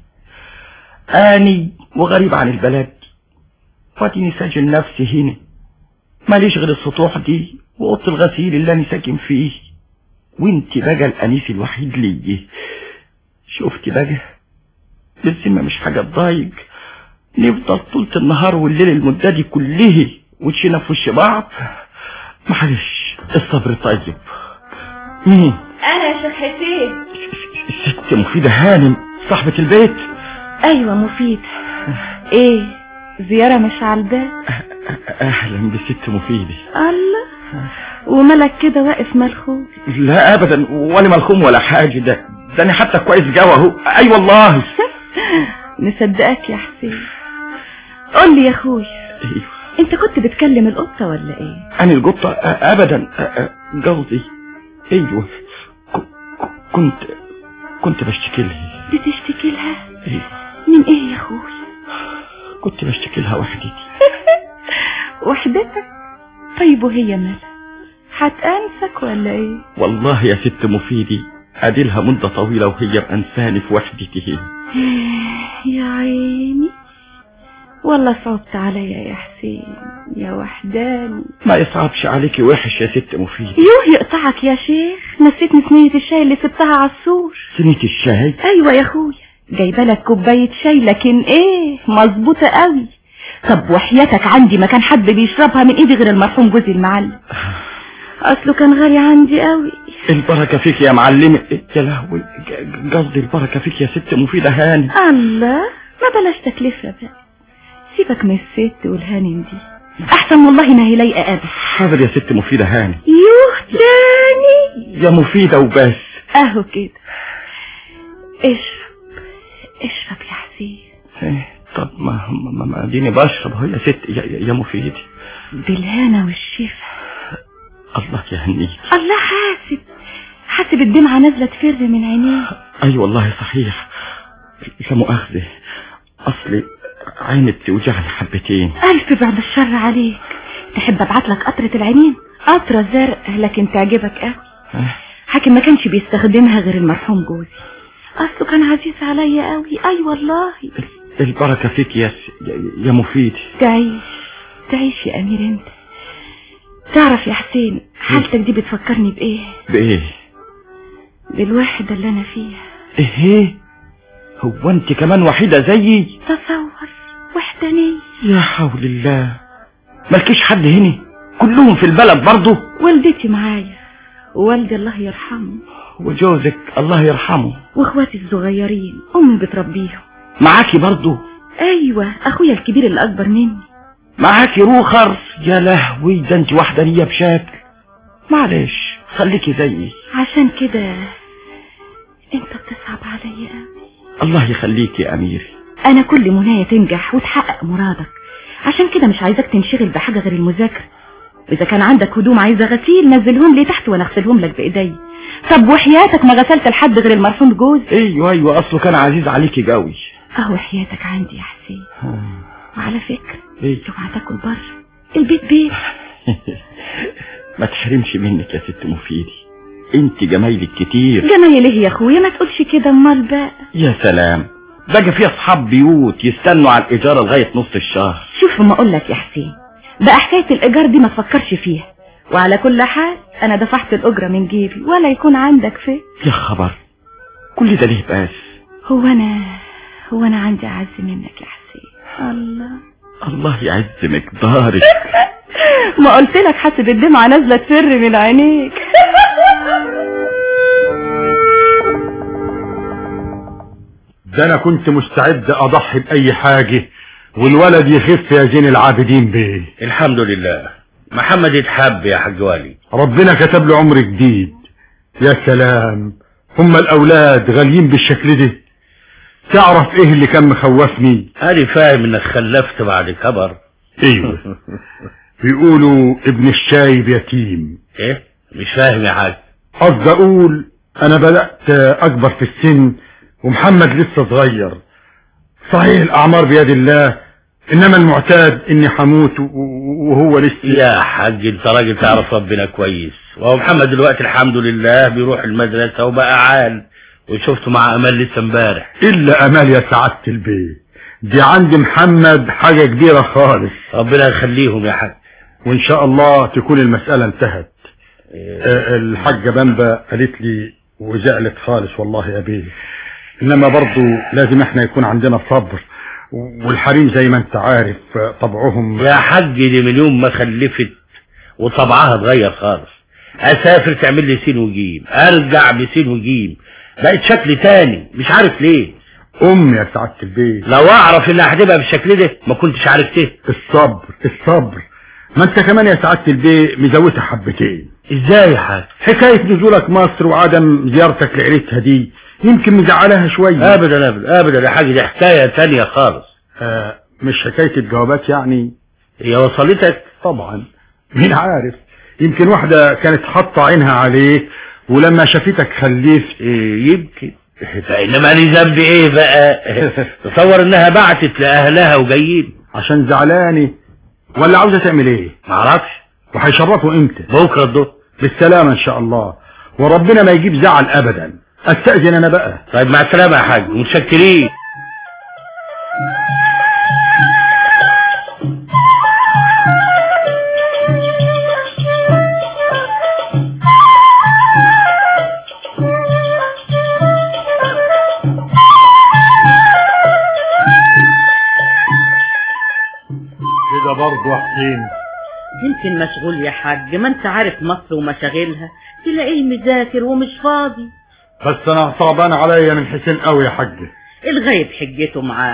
اني وغريب عن البلد واديني ساجن نفسي هنا ماليش غير السطوح دي واوضه الغسيل اللي انا ساكن فيه وانت بقى الانيس الوحيد ليا شفتي بقى بالذمة مش حاجة تضايق نفضل طولة النهار والليل المدة دي كله وشنا في وش بعض معلش الصبر طيب مين انا يا شيخ حسين الست مفيدة هانم صاحبة البيت ايوه مفيد ايه زيارة مش على الباب اهلا بست مفيدة الله وملك كده واقف ملخوف لا ابدا ولا ملخوم ولا حاجة ده ده انا حتى كويس جوا اهو اي والله مصدقك يا حسين قول لي يا اخوي ايوه انت كنت بتكلم القطة ولا ايه انا القطة ابدا قصدي ايوه ك- كنت كنت بشتكي لها بتشتكي لها ايوه من ايه يا اخوي كنت بشتكي لها وحدتي وحدتك طيب وهي مالها هتأنسك ولا ايه والله يا ست مفيدي اديلها مدة طويلة وهي مأنساني في وحدتي يا عيني والله صعبت عليا يا حسين يا وحداني ما يصعبش عليكي وحش يا ست مفيدي يوه يقطعك يا شيخ نسيتني صينية الشاي اللي سبتها على السور صينية الشاي ايوه يا اخويا جايبه لك كوبايه شاي لكن ايه مظبوطه قوي طب وحياتك عندي ما كان حد بيشربها من ايدي غير المرحوم جوزي المعلم اصله كان غالي عندي قوي البركة فيك يا معلمة يا لهوي ج- قصدي البركة فيك يا ست مفيدة هاني الله ما بلاش تكلفة بقى سيبك من الست والهانم دي احسن والله ما هي لايقه ابدا حاضر يا ست مفيدة هاني يوه تاني يا مفيدة وبس اهو كده اشرب اشرب يا حسين إيه، طب ما ما, ما اديني بشرب اهو يا ست يا, يا- يا مفيدة بالهنا والشفا الله يهنيك الله حاسب حاسب الدمعة نازلة تفر من عينيه اي والله صحيح لا مؤاخذة اصلي عيني بتوجعني حبتين ألف بعد الشر عليك تحب أبعت لك قطرة العينين قطرة زرق لكن تعجبك قوي حاكم ما كانش بيستخدمها غير المرحوم جوزي أصله كان عزيز عليا قوي أي والله البركة فيك يا س- يا, يا مفيد تعيش تعيش يا أمير أنت تعرف يا حسين حالتك دي بتفكرني بإيه بايه بالوحدة اللي أنا فيها ايه هو انت كمان وحيدة زيي تصور وحدانية يا حول الله مالكيش حد هنا كلهم في البلد برضه والدتي معايا ووالدي الله يرحمه وجوزك الله يرحمه واخواتي الصغيرين امي بتربيهم معاكي برضه ايوه اخويا الكبير اللي اكبر مني معاكي روخر يا لهوي ده انت وحدانية بشكل معلش خليكي زيي عشان كده انت بتصعب عليا قوي الله يخليكي يا اميري انا كل منايا تنجح وتحقق مرادك عشان كده مش عايزاك تنشغل بحاجة غير المذاكرة واذا كان عندك هدوم عايزة غسيل نزلهم لي تحت وانا اغسلهم لك بايدي طب وحياتك ما غسلت لحد غير المرحوم جوز ايوه ايوه اصله كان عزيز عليكي قوي اهو حياتك عندي يا حسين وعلى فكرة ايه اوعى تاكل بره البيت بيت ما تحرمش منك يا ست مفيدي انت جمايلك كتير جمايل ايه يا اخويا ما تقولش كده امال بقى يا سلام بقى في اصحاب بيوت يستنوا على الايجار لغايه نص الشهر شوف ما اقول لك يا حسين بقى حكاية الايجار دي ما تفكرش فيها وعلى كل حال انا دفعت الاجرة من جيبي ولا يكون عندك فيه يا خبر كل ده ليه بس هو انا هو انا عندي اعز منك يا حسين الله الله يعز مقدارك ما قلت لك حاسب الدمعة نازلة تفر من عينيك ده انا كنت مستعد اضحي باي حاجة والولد يخف يا زين العابدين بيه الحمد لله محمد اتحب يا حاج والي ربنا كتب له عمر جديد يا سلام هم الاولاد غاليين بالشكل ده تعرف ايه اللي كان مخوفني انا فاهم انك خلفت بعد كبر ايوه بيقولوا ابن الشايب يتيم ايه مش فاهم يا حاج قصدي اقول انا بدأت اكبر في السن ومحمد لسه صغير صحيح الاعمار بيد الله انما المعتاد اني حموت و- و- وهو لسه يا حاج انت راجل تعرف ربنا كويس وهو محمد دلوقتي الحمد لله بيروح المدرسة وبقى عال وشفته مع امال لسه امبارح الا امال يا سعادة البيت دي عند محمد حاجة كبيرة خالص ربنا يخليهم يا حاج وان شاء الله تكون المسألة انتهت آه، الحاجة بامبا قالت لي وزعلت خالص والله يا بيه انما برضو لازم احنا يكون عندنا صبر والحريم زي ما انت عارف آه، طبعهم يا حاج دي من يوم ما خلفت وطبعها اتغير خالص اسافر تعمل لي سين وجيم ارجع بسين وجيم بقت شكل تاني مش عارف ليه ام يا سعادة البيت لو اعرف انها هتبقى بالشكل ده ما كنتش عرفته الصبر الصبر ما انت كمان يا سعادة البيت مزودها حبتين ازاي يا حاج حكاية نزولك مصر وعدم زيارتك لعيلتها دي يمكن مزعلها شوية ابدا ابدا ابدا يا حاج دي حكايه تانية خالص آه مش حكاية الجوابات يعني هي وصلتك طبعا مين عارف يمكن واحدة كانت حاطة عينها عليك ولما شافتك خلفت إيه يمكن فانما لي ذنب ايه بقى تصور انها بعتت لاهلها وجايين عشان زعلاني ولا عاوزة تعمل ايه معرفش وهيشرفوا امتى بكره الظهر بالسلامة ان شاء الله وربنا ما يجيب زعل ابدا استأذن انا بقى طيب مع السلامه يا حاج متشكرين كده برضه حسين يمكن مشغول يا حاج ما انت عارف مصر ومشاغلها تلاقيه مذاكر ومش فاضي بس انا صعبان عليا من حسين قوي يا حاج الغايب حجته معاه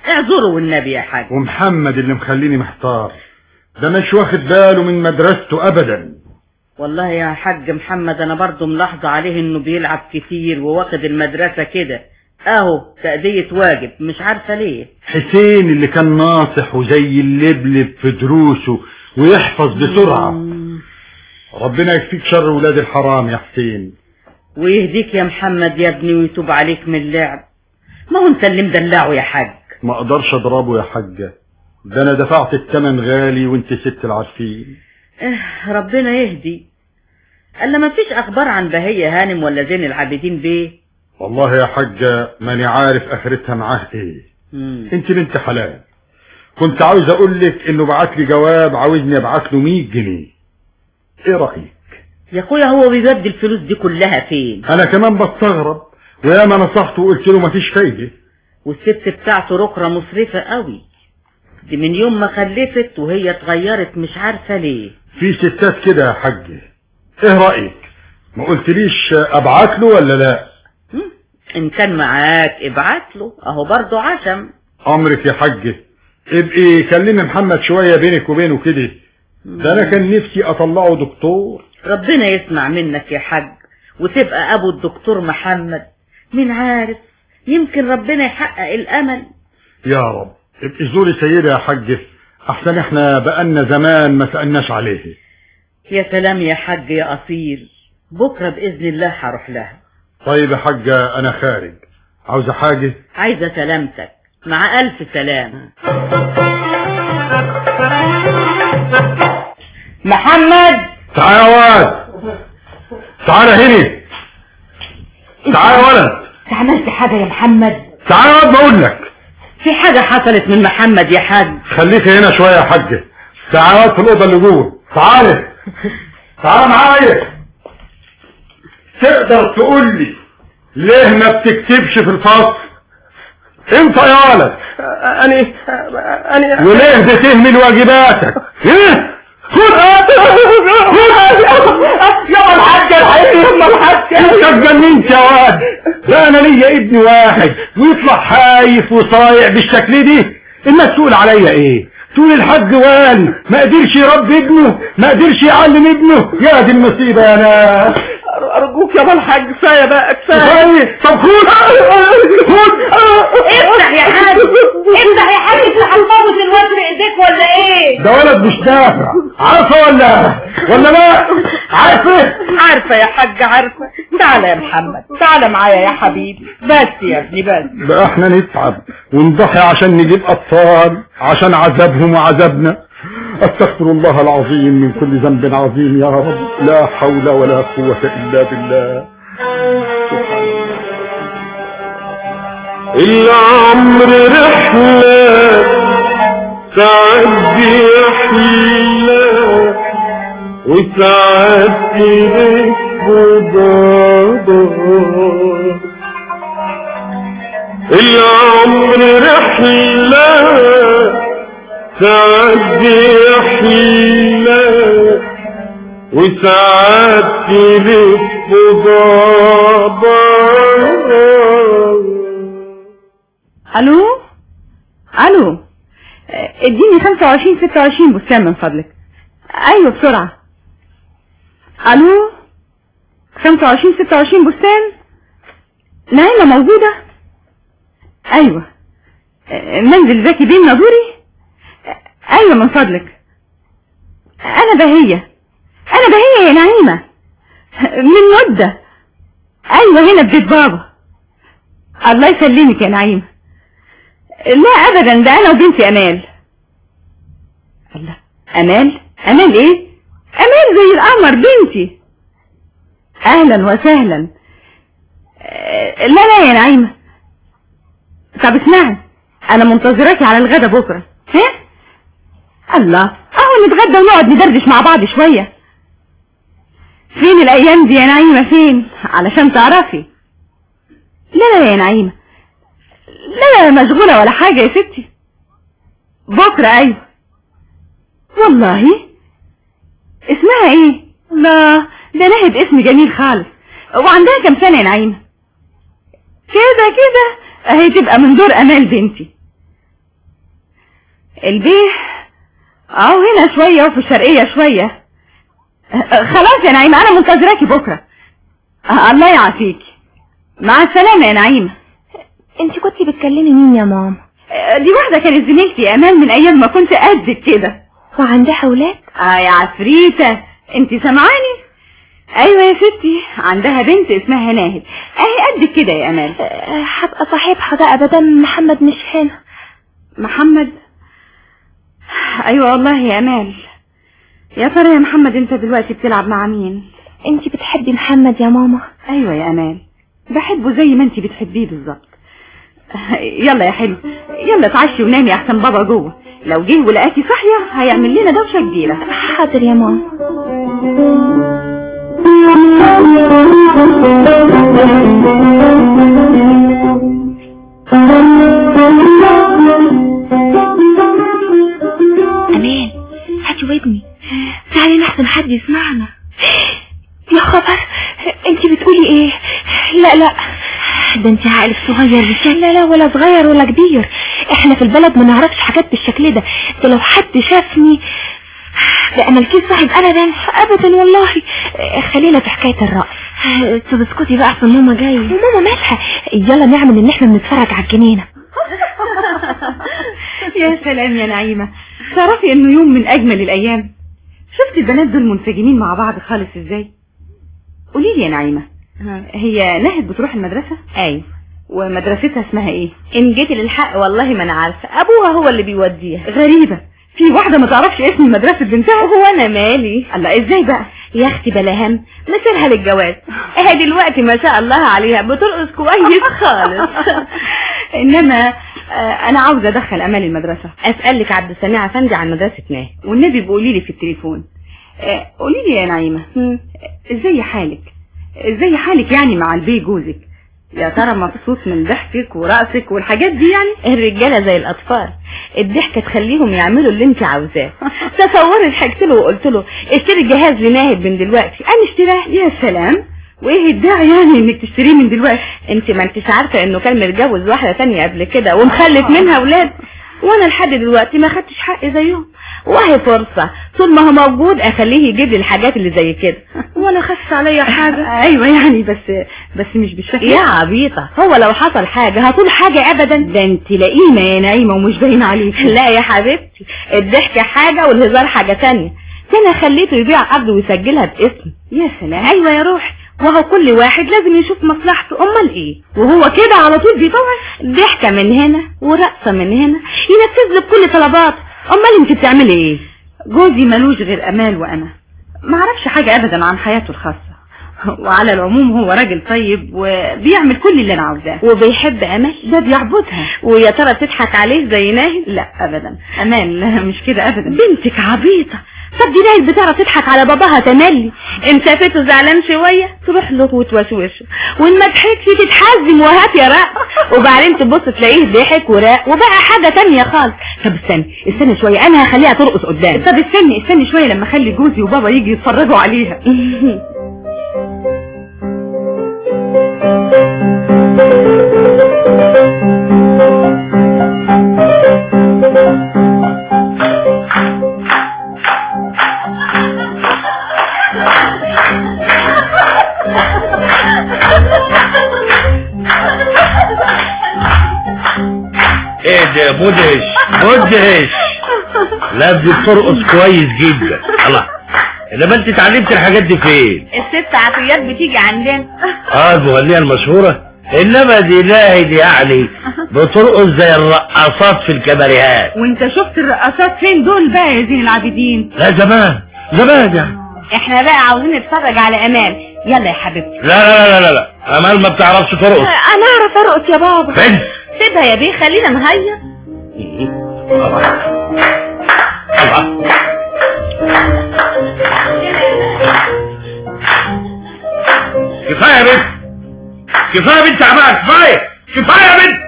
اعذره والنبي يا حاج ومحمد اللي مخليني محتار ده مش واخد باله من مدرسته ابدا والله يا حاج محمد انا برضو ملاحظة عليه انه بيلعب كتير وواخد المدرسة كده اهو تأدية واجب مش عارفة ليه حسين اللي كان ناصح وزي اللبلب في دروسه ويحفظ بسرعة ربنا يكفيك شر ولاد الحرام يا حسين ويهديك يا محمد يا ابني ويتوب عليك من اللعب ما هو انت اللي مدلعه يا حاج ما اقدرش اضربه يا حاجة ده انا دفعت التمن غالي وانت ست العارفين اه ربنا يهدي الا ما فيش اخبار عن بهية هانم ولا زين العابدين بيه والله يا حاجة ماني عارف اخرتها معاه ايه مم. انت بنت حلال كنت عاوز اقول لك انه بعت لي جواب عاوزني ابعت له 100 جنيه ايه رايك يا اخويا هو بيودي الفلوس دي كلها فين انا كمان بستغرب وياما نصحته وقلت له مفيش فايده والست بتاعته ركرة مصرفة قوي دي من يوم ما خلفت وهي اتغيرت مش عارفة ليه في ستات كده يا حاج ايه رايك ما قلتليش ابعت له ولا لا مم. ان كان معاك ابعت له اهو برضه عشم امرك يا حاج ابقي كلمي محمد شويه بينك وبينه كده ده انا كان نفسي اطلعه دكتور ربنا يسمع منك يا حاج وتبقى ابو الدكتور محمد مين عارف يمكن ربنا يحقق الامل يا رب ابقي زوري سيدة يا حاج احسن احنا بقالنا زمان ما سألناش عليه يا سلام يا حاج يا اصيل بكرة باذن الله هروح لها طيب يا حاجة انا خارج عاوزة حاجة عايزة سلامتك مع الف سلام محمد تعال يا واد تعال هنا تعال يا ولد عملت حاجة يا محمد تعال يا واد بقول لك في حاجة حصلت من محمد يا حاج خليك هنا شوية يا حاج تعال يا واد في الأوضة اللي جوه تعال تعال معايا تقدر تقول لي ليه ما بتكتبش في الفصل انت يا ولد أنا أنا وليه بتهمل واجباتك ايه خد يا الحاج الحقيقي يا الحاج انت اتجننت يا واد ده انا ليا ابن واحد ويطلع خايف وصايع بالشكل دي الناس تقول عليا ايه تقول الحاج وان ما قدرش يربي ابنه ما قدرش يعلم ابنه يا دي المصيبه يا ناس أرجوك يا الحاج كفاية بقى كفاية كفايه طب خد خد افتح يا حاج افتح يا حاج افتح البابوس الواد في ايديك ولا ايه ده ولد مش نافع عارفه ولا ولا لا عارفه عارفة يا حاج عارفة تعالى يا محمد تعالى معايا يا حبيبي بس يا ابني بس بقى احنا نتعب ونضحي عشان نجيب اطفال عشان عذابهم وعذابنا استغفر الله العظيم من كل ذنب عظيم يا رب لا حول ولا قوة الا بالله العمر رحلة تعدي أحلى وساعات تلف بابا العمر رحلة تعدي أحلى وساعات تلف بابا الو الو آه، اديني 25 26 بستان من فضلك ايوه بسرعة الو 25 26 بستان نايمة موجودة ايوه آه، منزل زكي بين نادوري آه، ايوه من فضلك انا بهية انا بهية يا نعيمة من مدة ايوه هنا ببيت بابا الله يسلمك يا نعيمة لا ابدا ده انا وبنتي امال الله امال امال ايه امال زي القمر بنتي اهلا وسهلا آه، لا لا يا نعيمة طب اسمعي انا منتظراكي على الغدا بكرة ها الله اهو نتغدى ونقعد ندردش مع بعض شوية فين الايام دي يا نعيمة فين علشان تعرفي لا لا يا نعيمة لا لا مشغولة ولا حاجة يا ستي بكرة ايوه والله اسمها ايه لا ده نهد اسم جميل خالص وعندها كم سنة يا نعيمة كده كده اهي تبقى من دور امال بنتي البيه اه هنا شوية وفي الشرقية شوية آه، خلاص يا نعيمة انا منتظراكي بكرة آه، الله يعافيكي مع السلامة يا نعيمة انت كنت بتكلمي مين يا ماما آه، دي واحدة كانت زميلتي امال من ايام ما كنت قدك كده وعندها اولاد اه يا عفريتة انت سامعاني ايوه يا ستي عندها بنت اسمها ناهد اهي قدك كده يا امال أه، هبقى صاحبها بقى بدل محمد مش هنا محمد ايوه والله يا امال يا ترى يا محمد انت دلوقتي بتلعب مع مين انت بتحبي محمد يا ماما ايوه يا امال بحبه زي ما انت بتحبيه بالظبط يلا يا حلو يلا اتعشي ونامي احسن بابا جوه لو جه ولقاكي صاحيه هيعمل لنا دوشه كبيره حاضر يا ماما امان هاتي ودني تعالي نحسن حد يسمعنا يا خبر انت بتقولي ايه لا لا ده انت عقلك صغير بشكل لا لا ولا صغير ولا كبير احنا في البلد ما نعرفش حاجات بالشكل ده ده لو حد شافني لا مالكيش صاحب ابدا ابدا والله خلينا في حكايه الرقص طب اسكتي بقى احسن ماما جايه وماما مالها يلا نعمل ان احنا بنتفرج على الجنينه يا سلام يا نعيمة تعرفي انه يوم من اجمل الايام شفت البنات دول منسجمين مع بعض خالص ازاي قولي لي يا نعيمة هي ناهد بتروح المدرسة ايوه ومدرستها اسمها ايه ان جيت للحق والله ما انا عارفه ابوها هو اللي بيوديها غريبة في واحدة ما تعرفش اسم مدرسة بنتها هو انا مالي الله ازاي بقى يا اختي بلا هم مسيرها للجواز اهي دلوقتي ما شاء الله عليها بترقص كويس خالص انما آه انا عاوزة ادخل امال المدرسة اسالك عبد السميع افندي عن مدرسه ناه والنبي بقولي لي في التليفون آه قولي لي يا نعيمة ازاي حالك ازاي حالك يعني مع البي جوزك يا ترى مبسوط من ضحكك ورقصك والحاجات دي يعني الرجاله زي الاطفال الضحكه تخليهم يعملوا اللي انت عاوزاه تصوري ضحكت له وقلت له اشتري الجهاز لناهد من دلوقتي انا اشتراه يا سلام وايه الداعي يعني انك تشتريه من دلوقتي انت ما انتش عارفه انه كان متجوز واحده تانية قبل كده ومخلف منها اولاد وانا لحد دلوقتي ما خدتش حقي زيهم وهي فرصة طول ما هو موجود اخليه يجيب لي الحاجات اللي زي كده وانا خدش عليا حاجة ايوه يعني بس بس مش بالشكل يا عبيطة هو لو حصل حاجة هطول حاجة ابدا ده انت لئيمة يا نعيمة ومش باين عليك لا يا حبيبتي الضحكة حاجة والهزار حاجة تانية ده انا خليته يبيع ارض ويسجلها باسم يا سلام ايوه يا روحي وهو كل واحد لازم يشوف مصلحته امال ايه وهو كده على طول بيطوع ضحكة من هنا ورقصة من هنا ينفذ لك كل طلباته امال انت بتعملي ايه جوزي ملوش غير امال وانا ما اعرفش حاجة ابدا عن حياته الخاصة وعلى العموم هو راجل طيب وبيعمل كل اللي انا عاوزاه وبيحب امال ده بيعبدها ويا ترى بتضحك عليه زي ناهد لا ابدا امال لا مش كده ابدا بنتك عبيطة طب دي ناهد بتعرف تضحك على باباها تملي ان شافته زعلان شوية تروح له وتوشوشه وان ما ضحكش تتحزم وهات يا رق وبعدين تبص تلاقيه ضحك وراق وبقى حاجة تانية خالص طب استني استني شوية انا هخليها ترقص قدامي طب استني استني شوية لما اخلي جوزي وبابا يجي يتفرجوا عليها ايه ده مدهش مدهش لا دي بترقص كويس جدا الله انما انت اتعلمت الحاجات دي فين الست عطيات بتيجي عندنا اه المغنية المشهورة انما دي ناهد يعني بترقص زي الرقصات في الكباريهات وانت شفت الرقصات فين دول بقى يا زين العابدين لا زمان زمان يعني احنا بقى عاوزين نتفرج على امان يلا يا حبيبتي لا لا لا لا لا امال ما بتعرفش ترقص انا اعرف ارقص يا بابا بنت سيبها يا بيه خلينا نهيص كفايه يا بنت كفايه يا بنت عمال كفايه كفايه يا بنت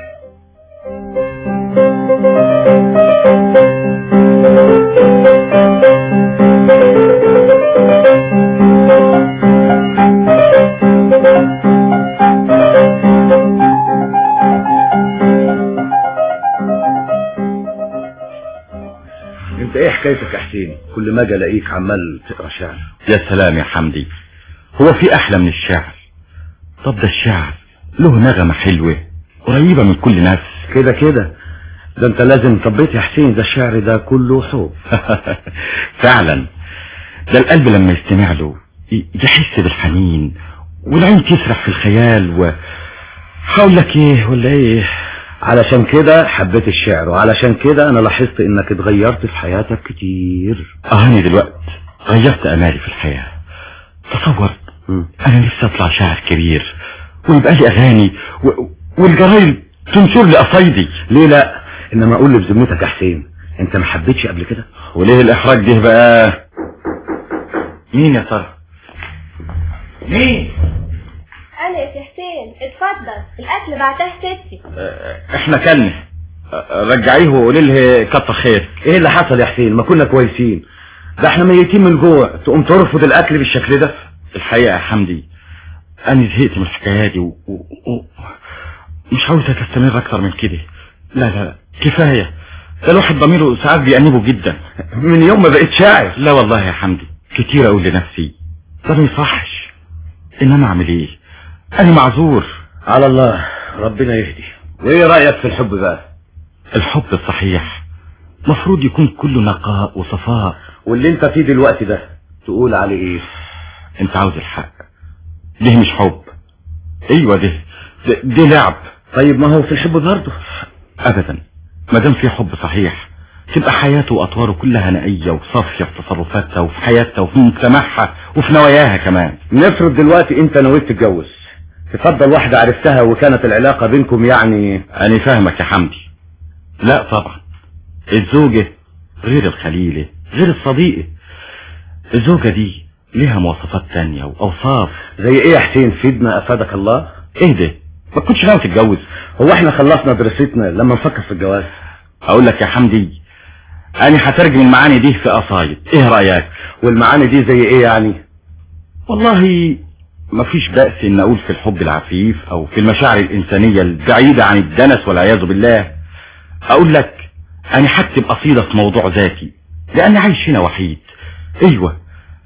انت ايه حكايتك يا حسين كل ما اجي الاقيك عمال تقرا شعر يا سلام يا حمدي هو في احلى من الشعر طب ده الشعر له نغمة حلوة قريبة من كل نفس كده كده ده انت لازم طبيت يا حسين ده الشعر ده كله حب فعلا ده القلب لما يستمع له ي- يحس بالحنين والعين تسرح في الخيال و هقول لك ايه ولا ايه علشان كده حبيت الشعر وعلشان كده انا لاحظت انك اتغيرت في حياتك كتير اهاني دلوقتي غيرت امالي في الحياة تصور انا نفسي اطلع شاعر كبير ويبقى لي اغاني و... والجرايد تنشر لي قصايدي ليه لا انما اقول لي بذمتك يا حسين انت ما حبيتش قبل كده وليه الاحراج ده بقى مين يا ترى مين انا يا سي حسين اتفضل الاكل بعتها ستي احنا كلنا رجعيه وقولي له كتر خير ايه اللي حصل يا حسين ما كنا كويسين ده احنا ميتين من جوع تقوم ترفض الاكل بالشكل ده الحقيقة يا حمدي انا زهقت من الحكاية دي و... و... و... مش عاوزها تستمر اكتر من كده لا لا كفاية ده الواحد ضميره ساعات بيأنبه جدا من يوم ما بقيت شاعر لا والله يا حمدي كتير اقول لنفسي ده ما يصحش انما اعمل ايه انا معذور على الله ربنا يهدي وايه رايك في الحب بقى الحب الصحيح مفروض يكون كله نقاء وصفاء واللي انت فيه دلوقتي ده تقول عليه ايه انت عاوز الحق ده مش حب ايوه ده ده, ده لعب طيب ما هو في الحب برضه ابدا ما دام في حب صحيح تبقى حياته واطواره كلها نقيه وصافيه في تصرفاتها وفي حياتها وفي مجتمعها وفي نواياها كمان نفرض دلوقتي انت نويت تتجوز تفضل واحدة عرفتها وكانت العلاقة بينكم يعني انا فاهمك يا حمدي لا طبعا الزوجة غير الخليلة غير الصديقة الزوجة دي ليها مواصفات تانية واوصاف زي ايه يا حسين فيدنا افادك الله ايه ده ما كنتش ناوي تتجوز هو احنا خلصنا دراستنا لما نفكر في الجواز اقول لك يا حمدي انا هترجم المعاني دي في قصايد ايه رايك والمعاني دي زي ايه يعني والله ما فيش بأس ان اقول في الحب العفيف او في المشاعر الانسانية البعيدة عن الدنس والعياذ بالله اقول لك انا هكتب قصيدة في موضوع ذاتي لاني عايش هنا وحيد ايوه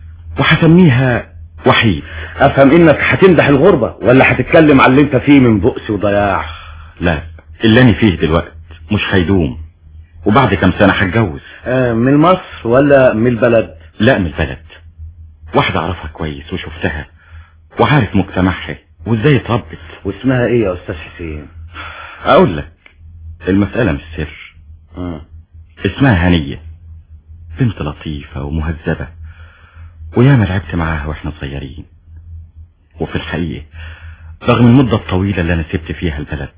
وهسميها وحيد افهم انك هتمدح الغربة ولا هتتكلم على اللي انت فيه من بؤس وضياع لا اللي انا فيه دلوقتي مش هيدوم وبعد كام سنة هتجوز آه من مصر ولا من البلد لا من البلد واحدة اعرفها كويس وشفتها وعارف مجتمعها وازاي اتربت واسمها ايه يا استاذ حسين اقول لك المسألة مش سر آه. اسمها هنية بنت لطيفة ومهذبة وياما لعبت معاها واحنا صغيرين وفي الحقيقة رغم المدة الطويلة اللي انا سبت فيها البلد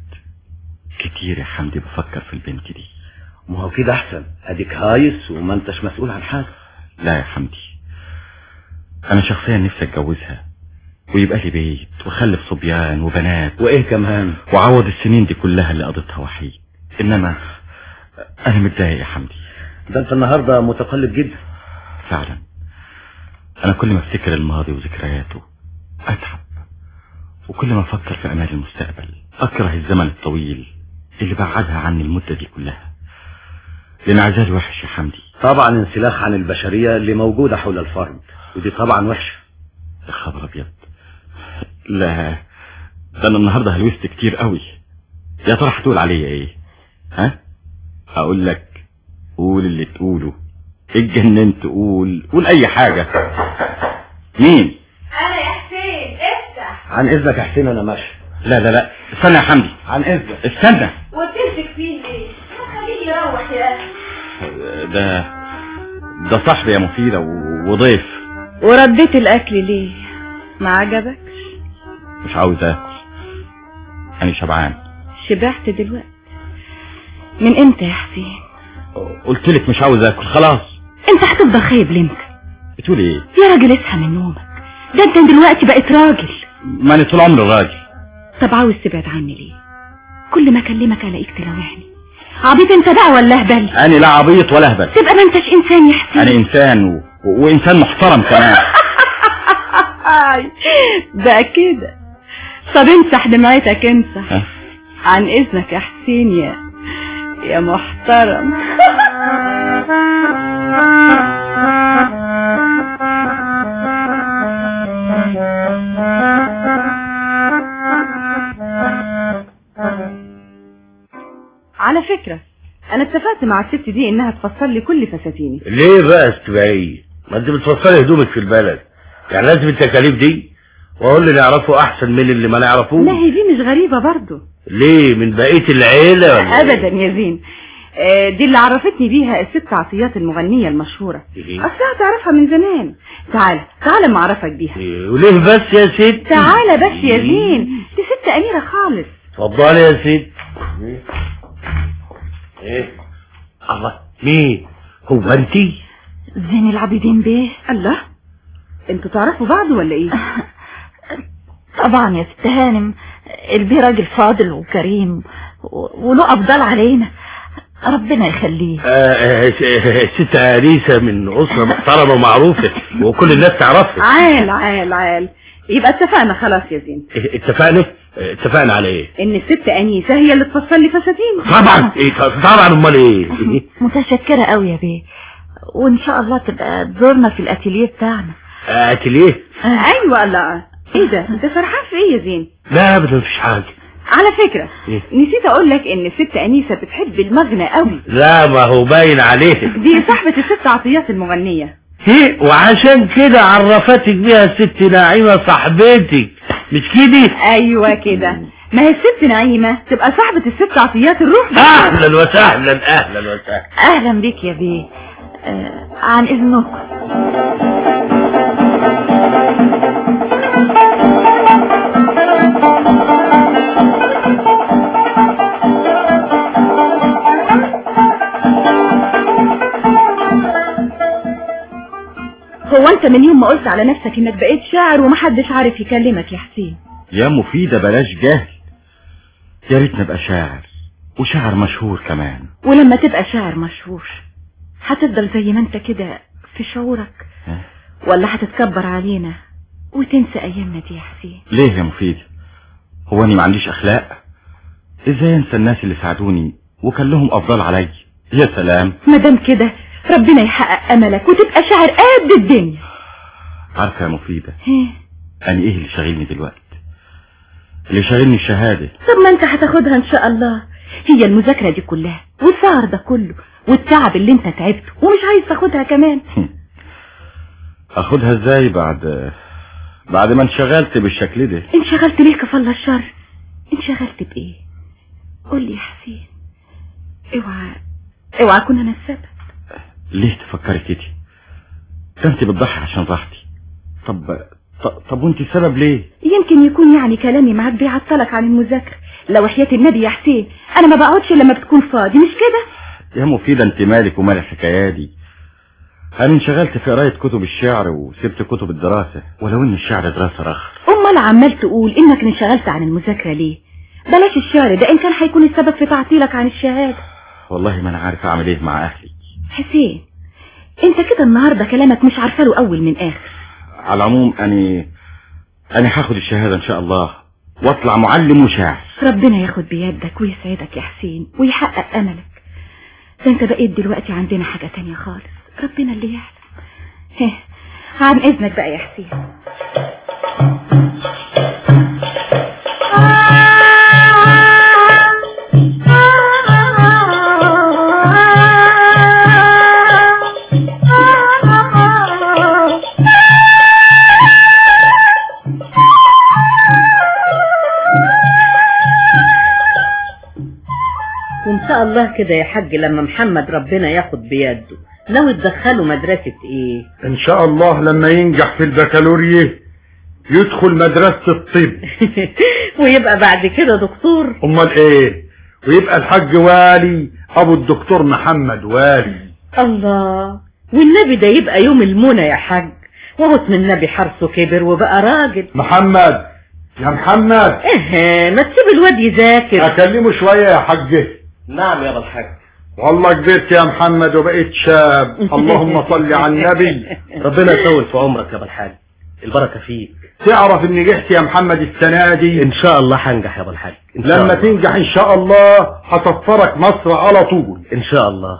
كتير يا حمدي بفكر في البنت دي ما هو كده احسن اديك هايس وما انتش مسؤول عن حاجة لا يا حمدي انا شخصيا نفسي اتجوزها ويبقى لي بيت وخلف صبيان وبنات وايه كمان وعوض السنين دي كلها اللي قضيتها وحيد انما انا متضايق يا حمدي ده انت النهاردة متقلب جدا فعلا انا كل ما افتكر الماضي وذكرياته اتعب وكل ما افكر في امال المستقبل اكره الزمن الطويل اللي بعدها عني المدة دي كلها الانعزال وحش يا حمدي طبعا انسلاخ عن البشرية اللي موجودة حول الفرد ودي طبعا وحشة يا خبر ابيض لا ده انا النهارده هلوست كتير قوي يا ترى هتقول عليا ايه ها اقول لك قول اللي تقوله اتجننت قول قول اي حاجة مين انا يا حسين افتح عن اذنك يا حسين انا ماشي لا لا لا استنى يا حمدي عن اذنك استنى وتمسك فيه ليه خليه يروح يا اخي ده ده صاحبي يا مفيدة و- وضيف ورديت الاكل ليه ما عجبكش مش عاوز اكل انا شبعان شبعت دلوقتي من امتى يا حسين قلت لك مش عاوز اكل خلاص انت هتفضل خايب لامتى بتقول ايه يا راجل اصحى من نومك ده انت دلوقتي بقيت راجل ما انا طول عمري راجل طب عاوز تبعد عني ليه كل ما اكلمك الاقيك تلوحني عبيط انت بقى ولا اهبل انا لا عبيط ولا اهبل تبقى ما انتش انسان يا حسين انا انسان و... وانسان محترم كمان ده كده طب امسح دمعتك امسح ها؟ عن اذنك يا حسين يا يا محترم على فكرة انا اتفقت مع الست دي انها تفصل لي كل فساتيني ليه بقى استبعية ما انت بتفصلي هدومك في البلد يعني لازم التكاليف دي واقول اللي نعرفه احسن من اللي ما نعرفوش لا هي دي مش غريبة برضو ليه من بقية العيلة ولا إيه؟ ابدا يا زين آه، دي اللي عرفتني بيها الست عطيات المغنية المشهورة إيه؟ اصلها تعرفها من زمان تعال تعال ما اعرفك بيها إيه، وليه بس يا ست تعال بس يا زين دي ست اميرة خالص اتفضلي يا ست ايه الله مين هو انتي زين العابدين بيه الله انتوا تعرفوا بعض ولا ايه طبعا يا ست هانم البيه راجل فاضل وكريم و- وله افضل علينا ربنا يخليه آه، آه، آه، ست أنيسة من أسرة محترمة ومعروفة وكل الناس تعرفها عال عال عال يبقى اتفقنا خلاص يا زين إيه، اتفقنا آه، اتفقنا على ايه ان الست انيسة هي اللي تفصل لي فساتيني طبعا إيه، طبعا امال ايه متشكرة قوي يا بيه وان شاء الله تبقى تزورنا في الاتيليه بتاعنا آه، اتليه ايوه الله ايه ده انت فرحان في ايه يا زين لا ابدا مفيش حاجة على فكرة إيه؟ نسيت اقول لك ان الست انيسة بتحب المغنى قوي لا ما هو باين عليه دي صاحبة الست عطيات المغنية ايه وعشان كده عرفتك بيها الست ناعمة صاحبتك مش كده ايوه كده ما هي الست نعيمة تبقى صاحبة الست عطيات الروح اهلا وسهلا اهلا وسهلا اهلا بك يا بيه آه عن اذنكم هو انت من يوم ما قلت على نفسك انك بقيت شاعر ومحدش عارف يكلمك يا حسين يا مفيدة بلاش جهل يا ريت نبقى شاعر وشاعر مشهور كمان ولما تبقى شاعر مشهور هتفضل زي ما انت كده في شعورك ها؟ ولا هتتكبر علينا وتنسى ايامنا دي يا حسين ليه يا مفيدة هو اني ما عنديش اخلاق ازاي انسى الناس اللي ساعدوني وكان لهم افضل علي يا سلام مادام كده ربنا يحقق املك وتبقى شاعر قد الدنيا عارفة يا مفيدة ها، انا ايه اللي شاغلني دلوقتي اللي شاغلني الشهادة طب ما انت هتاخدها ان شاء الله هي المذاكرة دي كلها والسهر ده كله والتعب اللي انت تعبته ومش عايز تاخدها كمان اخدها ازاي بعد بعد ما انشغلت بالشكل ده انشغلت ليه كفل الشر انشغلت بايه قول لي يا حسين اوعى اوعى اكون انا السبب ليه تفكري كده ده انت بتضحي عشان راحتي طب طب, طب وانت السبب ليه يمكن يكون يعني كلامي معاك بيعطلك عن المذاكرة لو حياة النبي يا حسين انا ما بقعدش لما بتكون فاضي مش كده يا مفيدة انت مالك ومال الحكاية دي انا انشغلت في قراية كتب الشعر وسبت كتب الدراسة ولو ان الشعر دراسة رخر امال عمال تقول انك انشغلت عن المذاكرة ليه بلاش الشعر ده ان كان هيكون السبب في تعطيلك عن الشهادة والله ما انا عارف اعمل ايه مع اهلي حسين انت كده النهاردة كلامك مش عارفة له اول من اخر على العموم انا انا هاخد الشهادة ان شاء الله واطلع معلم وشاعر ربنا ياخد بيدك ويسعدك يا حسين ويحقق املك ده انت بقيت دلوقتي عندنا حاجة تانية خالص ربنا اللي يعلم هه عن اذنك بقى يا حسين وان شاء الله كده يا حاج لما محمد ربنا ياخد بيده ناوي تدخله مدرسة ايه ان شاء الله لما ينجح في البكالوريا يدخل مدرسة الطب ويبقى بعد كده دكتور امال ايه ويبقى الحاج والي ابو الدكتور محمد والي الله والنبي ده يبقى يوم المنى يا حاج وهو اسم النبي حرصه كبر وبقى راجل محمد يا محمد ايه ما تسيب الواد يذاكر اكلمه شوية يا حاج نعم يا الحاج والله كبرت يا محمد وبقيت شاب اللهم صل على النبي ربنا يطول في عمرك يا الحاج البركة فيك تعرف اني نجحت يا محمد السنة دي ان شاء الله هنجح يا الحاج إن شاء لما الله. تنجح ان شاء الله هسفرك مصر على طول ان شاء الله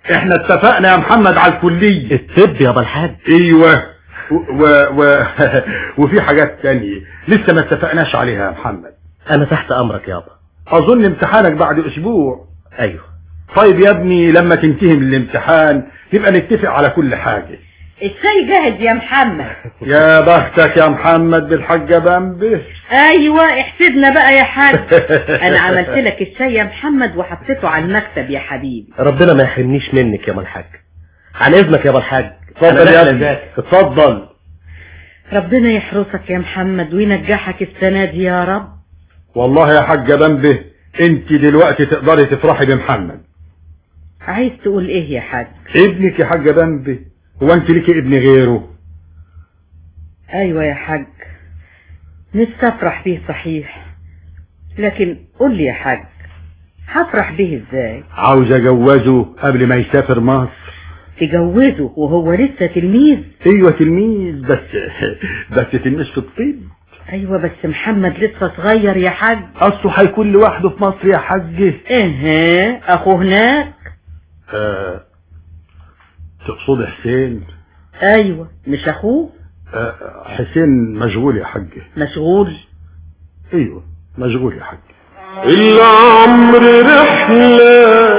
احنا اتفقنا يا محمد على الكلية الطب يا الحاج ايوه و... و... و... وفي حاجات تانية لسه ما اتفقناش عليها يا محمد انا تحت امرك يابا اظن امتحانك بعد اسبوع ايوه طيب يا ابني لما تنتهي من الامتحان نبقى نتفق على كل حاجة الشاي جاهز يا محمد يا بختك يا محمد بالحاجة بامبه ايوه احسدنا بقى يا حاج انا عملت لك الشاي يا محمد وحطيته على المكتب يا حبيبي ربنا ما يحرمنيش منك يا الحاج عن اذنك يا الحاج اتفضل يا أنا ابني ذاكر. اتفضل ربنا يحرسك يا محمد وينجحك السنة دي يا رب والله يا حاجة بامبه انت دلوقتي تقدري تفرحي بمحمد عايز تقول ايه يا حاج ابنك يا حاجة بامبه هو انت ليكي ابن غيره ايوه يا حاج نفسي افرح بيه صحيح لكن قول لي يا حاج هفرح بيه ازاي عاوز اجوزه قبل ما يسافر مصر تجوزه وهو لسه تلميذ ايوه تلميذ بس بس تلميذ في الطب ايوه بس محمد لسه صغير يا حاج اصله هيكون لوحده في مصر يا حاج ايه اخوه هناك آه تقصد حسين ايوه مش اخوه آه حسين مشغول يا حاج مشغول ايوه مشغول يا حاج العمر رحلة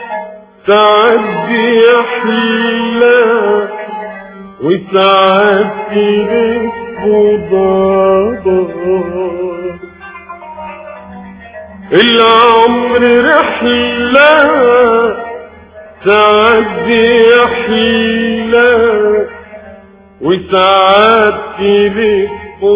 تعدي أحلى وساعات تلف ضباب العمر رحلة تعدي أحلى وساعات تلف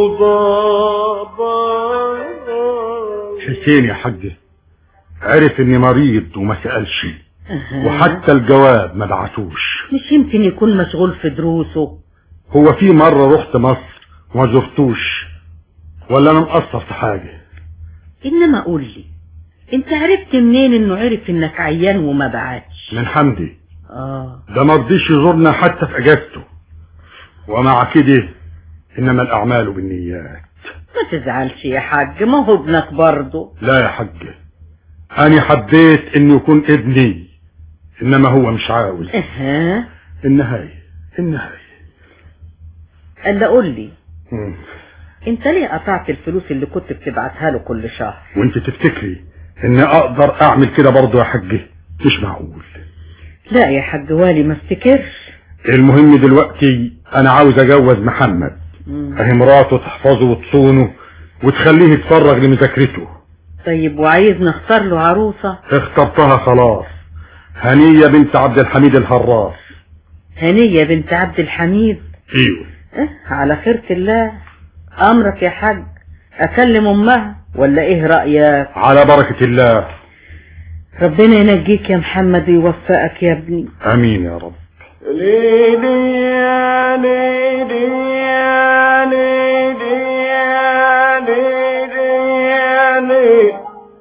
ضباب حسين يا حاج عرف اني مريض وما سألش وحتى الجواب ما بعتوش مش يمكن يكون مشغول في دروسه هو في مرة رحت مصر وما زرتوش ولا انا مقصر في حاجة انما قول لي انت عرفت منين انه عرف انك عيان وما بعتش من حمدي اه ده ما رضيش يزورنا حتى في اجازته ومع كده انما الاعمال بالنيات ما تزعلش يا حاج ما هو ابنك برضه لا يا حاج انا حبيت انه يكون ابني انما هو مش عاوز اها النهاية النهاية الا قول لي مم. انت ليه قطعت الفلوس اللي كنت بتبعتها له كل شهر وانت تفتكري ان اقدر اعمل كده برضه يا حاج مش معقول لا يا حاج والي ما افتكرش المهم دلوقتي انا عاوز اجوز محمد مم. اهي مراته تحفظه وتصونه وتخليه يتفرغ لمذاكرته طيب وعايز نختار له عروسة اخترتها خلاص هنية بنت عبد الحميد الهراس هنية بنت عبد الحميد ايوه اه على خيرة الله امرك يا حاج اكلم امها ولا ايه رأيك على بركة الله ربنا ينجيك يا محمد ويوفقك يا ابني امين يا رب ليلي يا ليلي يا ليلي يا ليلي يا ليلي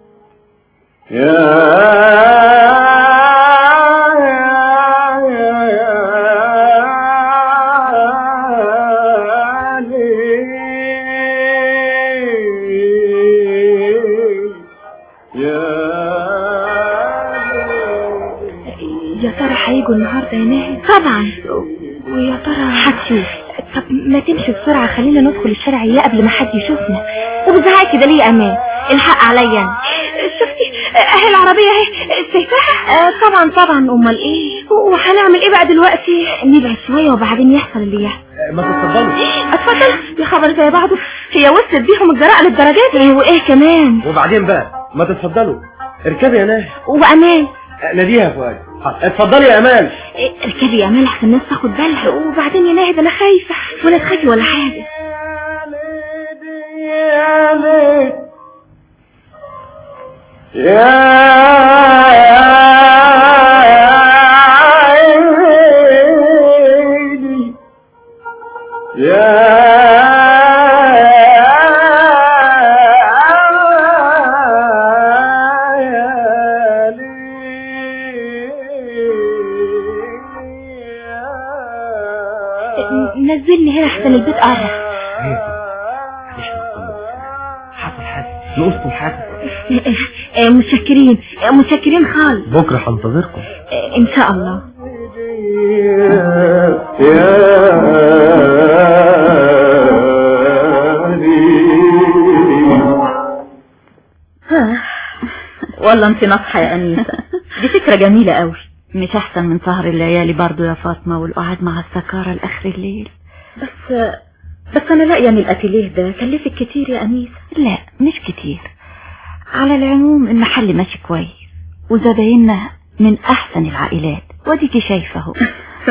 يا يا ترى هيجوا النهارده يا ناهد طبعا ويا ترى هتشوف طب ما تمشي بسرعة خلينا ندخل الشارع اياه قبل ما حد يشوفنا طب ازعقي كده ليه يا امان الحق عليا أنا. شفتي اهي العربية اهي شايفاها آه طبعا طبعا امال ايه وهنعمل ايه بقى دلوقتي نبعد شوية وبعدين يحصل اللي يحصل ما تتفضلوا اتفضل يا خبر زي بعضه هي وصلت بيهم الجراءة للدرجات ايه وايه كمان وبعدين بقى ما تتفضلوا اركبي يا ناهي وامان ناديها يا فؤاد اتفضلي يا امان إيه، اركبي يا امان عشان الناس تاخد بالها وبعدين يا ناهد انا خايفة ولا تخافي ولا حاجة يا ليل يا ليل نزلني هنا احسن البيت قرب معلش نطمن حصل حاجة نقص الحاجة آه، متشكرين آه، متشكرين خالص بكرة هنتظركم آه، ان شاء الله آه، والله انت ناصحة يا أنيسة دي فكرة جميلة قوي مش أحسن من سهر الليالي برضو يا فاطمة والقعاد مع السكارة لآخر الليل بس بس أنا لاقية إن الأتيليه ده كلفك كتير يا أنيسة لا مش كتير على العموم المحل ماشي كويس وزبايننا من أحسن العائلات وديكي شايفة اهو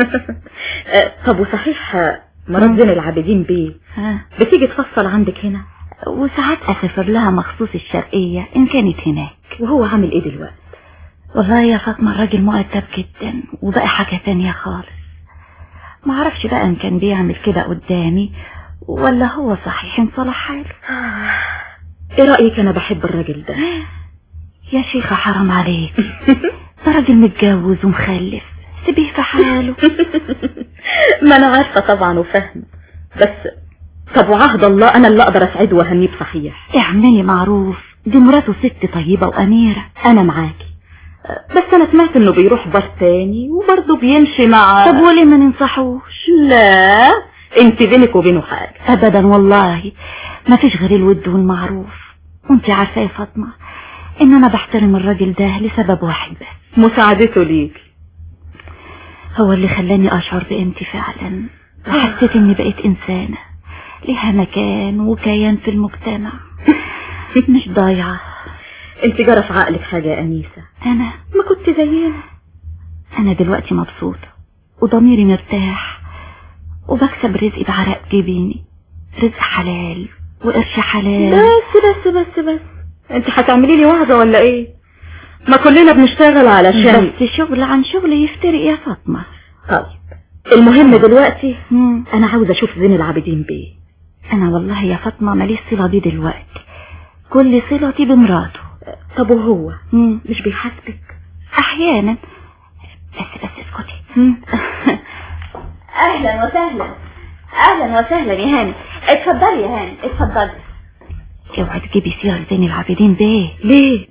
طب وصحيح مرات زين العابدين بيه بتيجي تفصل عندك هنا وساعات أسافر لها مخصوص الشرقية إن كانت هناك وهو عامل إيه دلوقتي والله يا فاطمة الراجل مؤدب جدا وبقى حاجة تانية خالص ما اعرفش بقى ان كان بيعمل كده قدامي ولا هو صحيح انصلح حاله ايه رأيك انا بحب الراجل ده يا شيخة حرام عليك ده راجل متجوز ومخلف سيبيه في حاله ما انا عارفة طبعا وفاهمة بس طب وعهد الله انا اللي اقدر اسعده واهنيه بصحيح اعملي معروف دي مراته ست طيبة واميرة انا معاكي بس انا سمعت انه بيروح بار تاني وبرضه بيمشي مع طب وليه ما ننصحوش لا انت بينك وبينه حاجة ابدا والله ما فيش غير الود والمعروف وانت عارفة يا فاطمة ان انا بحترم الراجل ده لسبب واحد بس مساعدته ليك هو اللي خلاني اشعر بقيمتي فعلا وحسيت اني بقيت انسانة ليها مكان وكيان في المجتمع مش ضايعة انت جرى في عقلك حاجة يا أنيسة أنا ما كنت زينا أنا دلوقتي مبسوطة وضميري مرتاح وبكسب رزقي بعرق جبيني رزق حلال وقرش حلال بس بس بس بس انت هتعملي لي وعظة ولا ايه ما كلنا بنشتغل علشان بس شغل عن شغل يفترق يا فاطمة طيب المهم دلوقتي انا عاوزة اشوف زين العابدين بيه انا والله يا فاطمة ماليش صلة بيه دلوقتي كل صلتي بمراته طب وهو مش بيحاسبك احيانا بس بس اسكتي اهلا وسهلا اهلا وسهلا يا هاني اتفضلي يا هاني اتفضلي اوعي تجيبي سيرة زين العابدين بيه ليه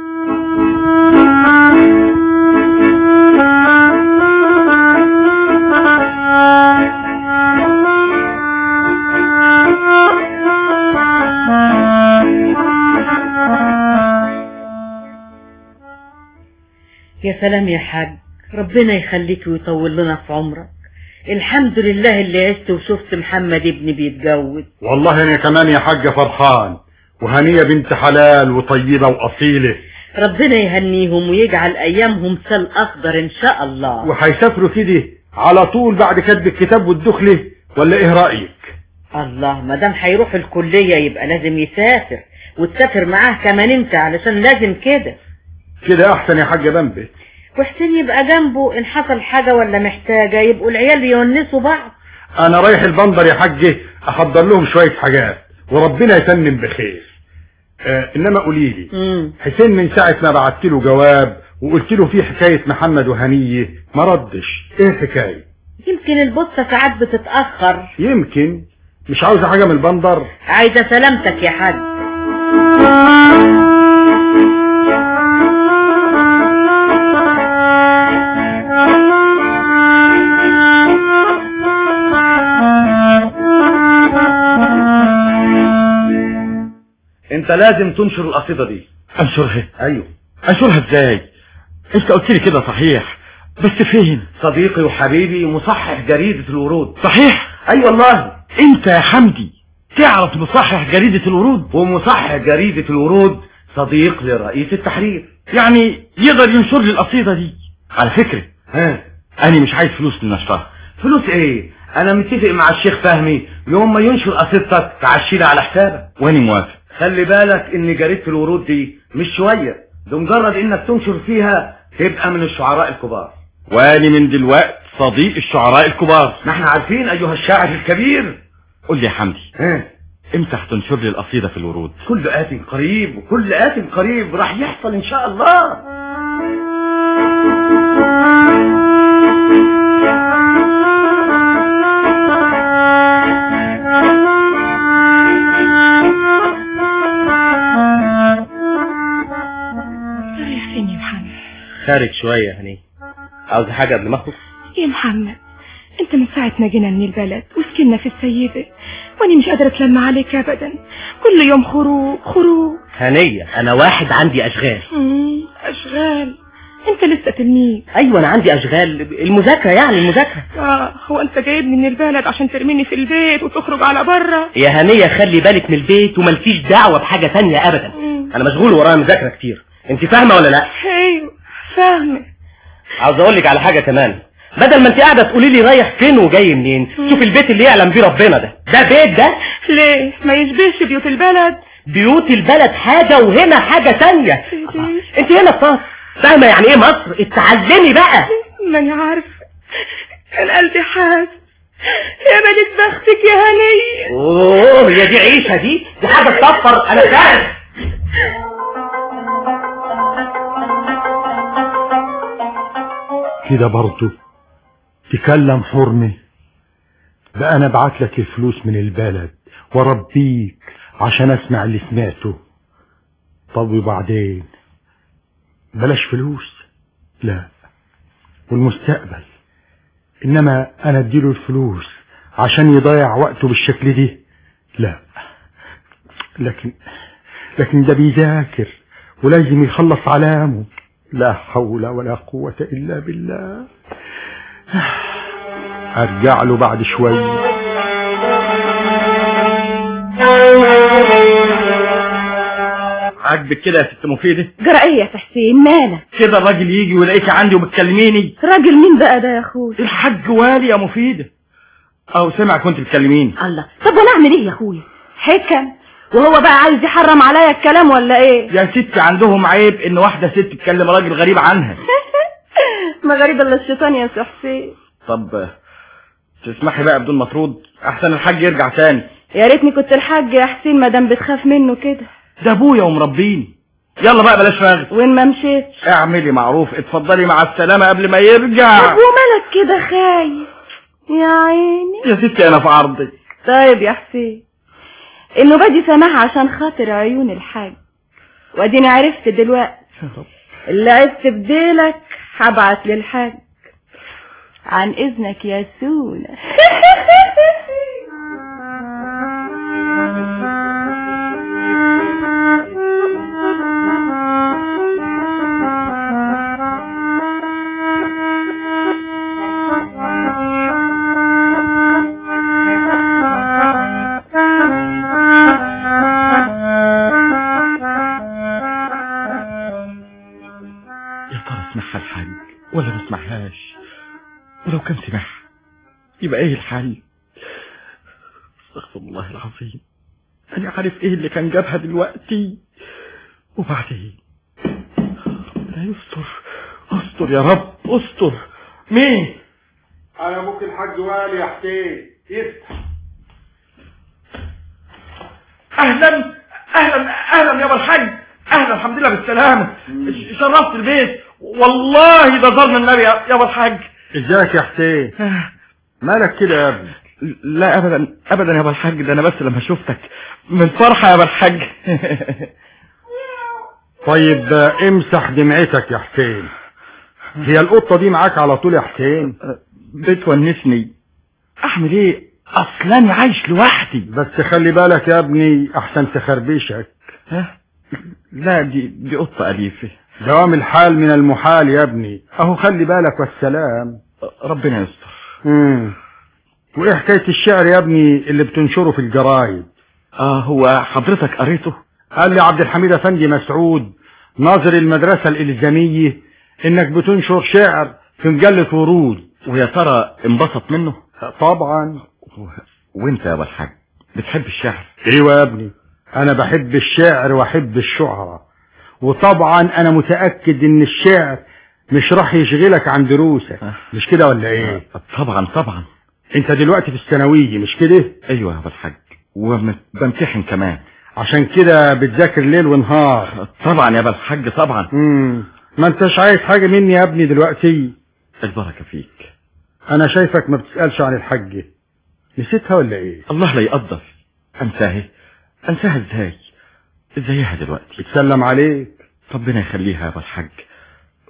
يا سلام يا حاج ربنا يخليك ويطول لنا في عمرك الحمد لله اللي عشت وشفت محمد ابني بيتجوز والله انا كمان يا حاج فرحان وهنية بنت حلال وطيبة واصيلة ربنا يهنيهم ويجعل ايامهم سل اخضر ان شاء الله وهيسافروا كده على طول بعد كتب الكتاب والدخلة ولا ايه رأيك الله ما دام هيروح الكلية يبقى لازم يسافر وتسافر معاه كمان انت علشان لازم كده كده احسن يا حاج بنبه وحسين يبقى جنبه ان حصل حاجة ولا محتاجة يبقوا العيال يونسوا بعض انا رايح البندر يا حاج احضر لهم شوية حاجات وربنا يتمم بخير آه انما قولي لي حسين من ساعة ما بعت له جواب وقلت له في حكاية محمد وهنية ما ردش ايه الحكاية يمكن البصة ساعات بتتأخر يمكن مش عاوزة حاجة من البندر عايزة سلامتك يا حاج انت لازم تنشر القصيدة دي انشرها ايوه انشرها ازاي انت قلت لي كده صحيح بس فين صديقي وحبيبي مصحح جريدة الورود صحيح اي والله انت يا حمدي تعرف مصحح جريدة الورود ومصحح جريدة الورود صديق لرئيس التحرير يعني يقدر ينشر لي القصيدة دي على فكرة ها انا مش عايز فلوس لنشرها فلوس ايه انا متفق مع الشيخ فهمي يوم ما ينشر قصيدتك تعشينا على حسابك وانا موافق خلي بالك ان جريدة الورود دي مش شوية ده مجرد انك تنشر فيها تبقى من الشعراء الكبار واني من دلوقت صديق الشعراء الكبار ما احنا عارفين ايها الشاعر الكبير قول لي يا حمدي ها امتى هتنشر لي القصيدة في الورود كل آت قريب وكل آت قريب راح يحصل ان شاء الله خارج شوية هني عاوز حاجة قبل ما اخرج يا محمد انت من ساعة ما جينا من البلد وسكننا في السيدة وانا مش قادرة اتلم عليك ابدا كل يوم خروج خروج هنية انا واحد عندي اشغال مم، اشغال انت لسه تلميذ ايوه انا عندي اشغال المذاكرة يعني المذاكرة اه هو انت جايبني من البلد عشان ترميني في البيت وتخرج على بره يا هنية خلي بالك من البيت وملكيش دعوة بحاجة تانية ابدا انا مشغول ورايا مذاكرة كتير انت فاهمة ولا لا ايوه فاهمة عاوز اقول لك على حاجة كمان بدل ما انت قاعدة تقولي لي رايح فين وجاي منين شوف البيت اللي يعلم بيه ربنا ده ده بيت ده ليه ما يشبهش بيوت البلد بيوت البلد حاجة وهنا حاجة تانية انت هنا في مصر فاهمة يعني ايه مصر اتعلمي بقى ماني عارفة كان قلبي حاسس يا ملك بختك يا هنية اوه هي دي عيشة دي دي حاجة تصفر انا فاهم كده برضه تكلم حرمة بقى انا ابعت لك الفلوس من البلد واربيك عشان اسمع اللي سمعته طب وبعدين بلاش فلوس لا والمستقبل انما انا اديله الفلوس عشان يضيع وقته بالشكل دي لا لكن لكن ده بيذاكر ولازم يخلص علامه لا حول ولا قوة إلا بالله أرجع له بعد شوية عاجبك كده يا ست مفيدة جرى ايه يا حسين مالك كده الراجل يجي ويلاقيك عندي وبتكلميني راجل مين بقى ده يا اخوي الحاج والي يا مفيدة او سمع كنت بتكلميني الله طب وانا اعمل ايه يا اخويا حكم وهو بقى عايز يحرم عليا الكلام ولا ايه يا ست عندهم عيب ان واحدة ست تكلم راجل غريب عنها ما غريب الا الشيطان يا سي حسين طب تسمحي بقى بدون مطرود احسن الحاج يرجع تاني يا ريتني كنت الحاج يا حسين ما دام بتخاف منه كده ده ابويا ومربيني يلا بقى بلاش رغي وين ما مشيتش اعملي معروف اتفضلي مع السلامة قبل ما يرجع طب ومالك كده خايف يا عيني يا ستي انا في عرضك طيب يا حسين النوبة دي سماحة عشان خاطر عيون الحاج واديني عرفت دلوقتي اللي عرفت بديلك هبعت للحاج عن اذنك يا سونا يا ترى اسمعها الحاج ولا ما اسمعهاش ولو كان سمعها يبقى ايه الحل استغفر الله العظيم انا عارف ايه اللي كان جابها دلوقتي وبعدين لا يستر استر يا رب استر مين انا ابوك الحاج والي يا حسين افتح اهلا اهلا اهلا يا ابو الحاج اهلا الحمد لله بالسلامه شرفت البيت والله ده زرنا النبي يا يا ابو الحاج ازيك يا حسين مالك كده يا ابني لا ابدا ابدا يا ابو الحاج ده انا بس لما شفتك من فرحه يا ابو الحاج طيب آه، امسح دمعتك يا حسين هي القطة دي معاك على طول يا حسين بتونسني اعمل ايه اصلا عايش لوحدي بس خلي بالك يا ابني احسن تخربشك ها لا دي دي قطه اليفه دوام الحال من المحال يا ابني اهو خلي بالك والسلام ربنا يستر امم وايه حكاية الشعر يا ابني اللي بتنشره في الجرايد اه هو حضرتك قريته قال لي عبد الحميد افندي مسعود ناظر المدرسة الالزامية انك بتنشر شعر في مجلة ورود ويا ترى انبسط منه طبعا وانت يا ابو الحاج بتحب الشعر ايوه يا ابني انا بحب الشعر واحب الشعراء وطبعا انا متأكد ان الشعر مش راح يشغلك عن دروسك مش كده ولا ايه طبعا طبعا انت دلوقتي في الثانوية مش كده ايوه يا ابو الحاج وبمتحن كمان عشان كده بتذاكر ليل ونهار طبعا يا ابو الحاج طبعا امم ما انتش عايز حاجة مني يا ابني دلوقتي البركه فيك انا شايفك ما بتسألش عن الحاجة نسيتها ولا ايه الله لا يقدر انساها انساها ازاي ازايها دلوقتي بتسلم عليك ربنا يخليها يا ابو الحاج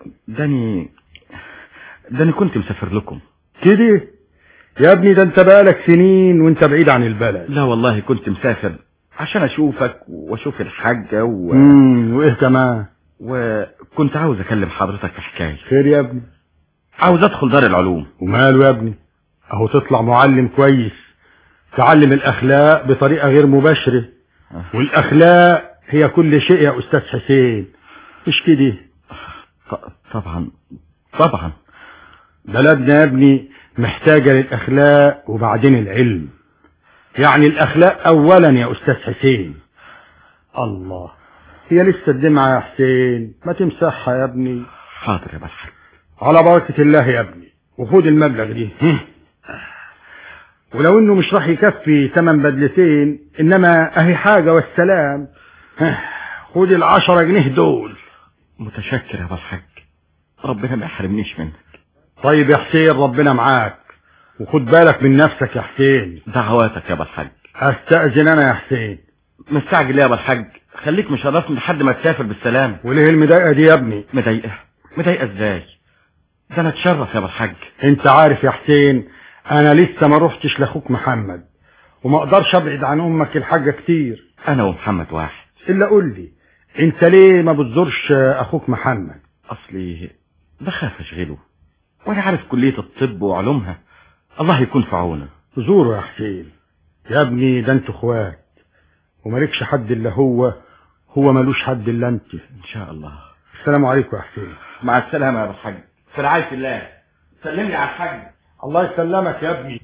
داني داني كنت مسافر لكم كده يا ابني ده انت بقالك سنين وانت بعيد عن البلد لا والله كنت مسافر عشان اشوفك واشوف الحاجة و... امم وايه كمان وكنت عاوز اكلم حضرتك في حكاية خير يا ابني عاوز ادخل دار العلوم وماله يا ابني اهو تطلع معلم كويس تعلم الاخلاق بطريقة غير مباشرة والاخلاق هي كل شيء يا استاذ حسين مش كده ط- طبعا طبعا بلدنا يا ابني محتاجة للاخلاق وبعدين العلم يعني الاخلاق اولا يا استاذ حسين الله هي لسه الدمعة يا حسين ما تمسحها يا ابني حاضر يا بالحاج على بركة الله يا ابني وخد المبلغ دي هم. ولو انه مش راح يكفي ثمن بدلتين انما اهي حاجة والسلام ها، خد العشرة جنيه دول متشكر يا بالحاج ربنا ما يحرمنيش منك طيب يا حسين ربنا معاك وخد بالك من نفسك يا حسين دعواتك يا بالحاج استأذن انا يا حسين مستعجل ليه يا بالحاج خليك مشرفني لحد ما تسافر بالسلام وليه المضايقة دي يا ابني مضايقة مضايقة ازاي ده انا اتشرف يا بالحاج انت عارف يا حسين انا لسه ما روحتش لاخوك محمد وما اقدرش ابعد عن امك الحاجة كتير انا ومحمد واحد الا قول لي انت ليه ما بتزورش اخوك محمد اصلي بخاف اشغله وانا عارف كلية الطب وعلومها الله يكون في عونه زوره يا حسين يا ابني ده انتوا اخوات ومالكش حد الا هو هو ملوش حد الا انت ان شاء الله السلام عليكم يا حسين مع السلامة يا بالحاج في رعاية الله سلمني على الحاج الله يسلمك يا ابني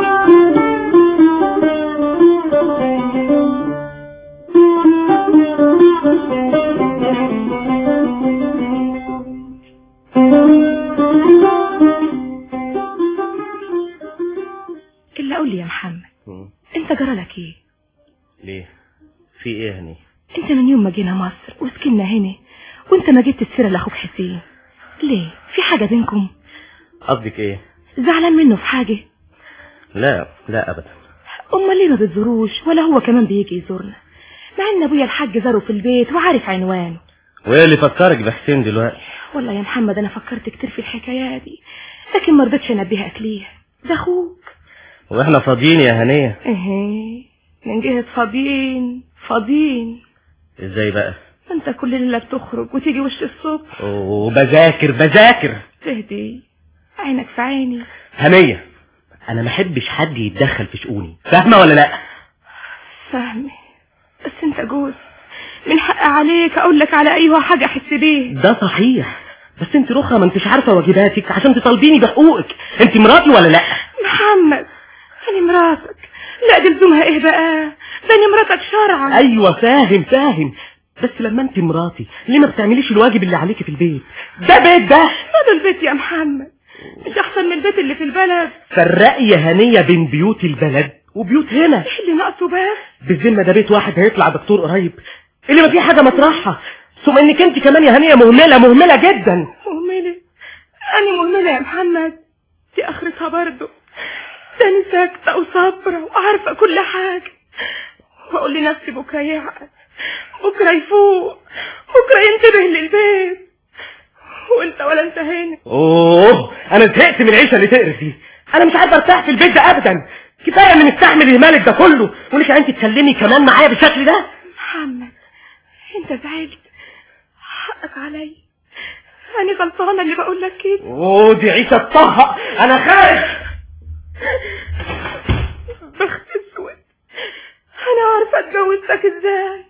الا قول لي يا محمد انت جرى لك ايه ليه في ايه هني انت من يوم ما جينا مصر وسكننا هنا وانت ما جبت السيره لاخوك حسين ليه في حاجه بينكم قصدك ايه زعلان منه في حاجه لا لا ابدا امال ليه ما بتزوروش ولا هو كمان بيجي يزورنا مع ان ابويا الحاج زاره في البيت وعارف عنوانه وايه اللي فكرك بحسين دلوقتي والله يا محمد انا فكرت كتير في الحكايه دي لكن ما رضيتش انبهك ليها ده اخوك واحنا فاضيين يا هنيه اهي من جهه فاضيين فاضيين ازاي بقى انت كل ليله بتخرج وتيجي وش الصبح وبذاكر بذاكر تهدي عينك في عيني هنيه انا ما احبش حد يتدخل في شؤوني فاهمه ولا لا فاهمه بس انت جوز من حق عليك اقول لك على ايوه حاجه احس بيه ده صحيح بس انت رخرة ما انتش عارفه واجباتك عشان تطالبيني بحقوقك انت مراتي ولا لا محمد انا مراتك لا دي لزومها ايه بقى ده انا مراتك شرعا ايوه فاهم فاهم بس لما انت مراتي ليه ما بتعمليش الواجب اللي عليكي في البيت ده بيت ده هذا البيت يا محمد مش احسن من البيت اللي في البلد فرقي يا هنيه بين بيوت البلد وبيوت هنا ايه اللي ناقصه بس بالذمه ده بيت واحد هيطلع دكتور قريب اللي ما فيه حاجه مطرحها ثم انك انت كمان يا هنيه مهمله مهمله جدا مهمله انا مهمله يا محمد دي اخرتها برضه ده انا ساكته وصابره وعارفه كل حاجه واقول لنفسي بكره يعقل بكره يفوق بكره ينتبه للبيت وانت ولا انت هنا اوه انا زهقت من العيشه اللي تقرف دي انا مش عارفه ارتاح في البيت ده ابدا كفايه من استحمل اهمالك ده كله ولك انت تكلمي كمان معايا بالشكل ده محمد انت زعلت حقك عليا انا غلطانه اللي بقول لك كده اوه دي عيشه الطهق انا خارج بخت اسود انا عارفه اتجوزتك ازاي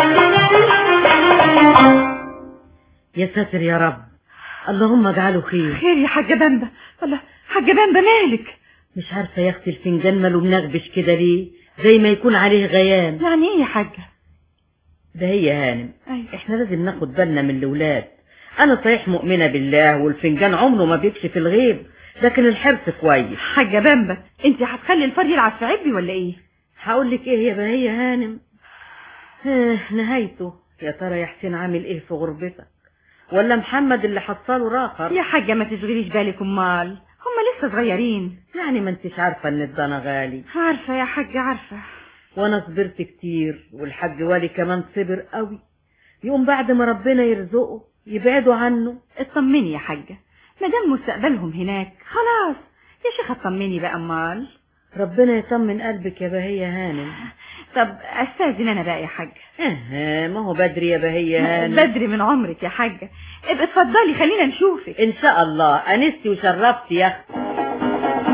يا ساتر يا رب اللهم اجعله خير خير يا حاجة بامبا الله حاجة بامبا مالك مش عارفة يا اختي الفنجان ماله منغبش كده ليه زي ما يكون عليه غيام يعني ايه يا حاجة ده هي هانم أيوة. احنا لازم ناخد بالنا من الاولاد انا صحيح مؤمنة بالله والفنجان عمره ما بيكشف الغيب لكن الحرص كويس حاجة بامبا انت هتخلي الفار يلعب في عبي ولا ايه هقول لك ايه يا بهية هانم آه نهايته يا ترى يا حسين عامل ايه في غربتك ولا محمد اللي حصله راخر يا حاجة ما تشغليش بالك امال هما لسه صغيرين يعني ما انتش عارفة ان الضنا غالي عارفة يا حاجة عارفة وانا صبرت كتير والحاج والي كمان صبر قوي يقوم بعد ما ربنا يرزقه يبعدوا عنه اطمني يا حاجة ما دام مستقبلهم هناك خلاص يا شيخة اطمني بقى امال ربنا يطمن قلبك يا بهية هانم طب استاذن انا بقى يا حاجة اه ما هو بدري يا بهية هانم بدري من عمرك يا حاجة ابقى اتفضلي خلينا نشوفك ان شاء الله انستي وشرفتي يا اختي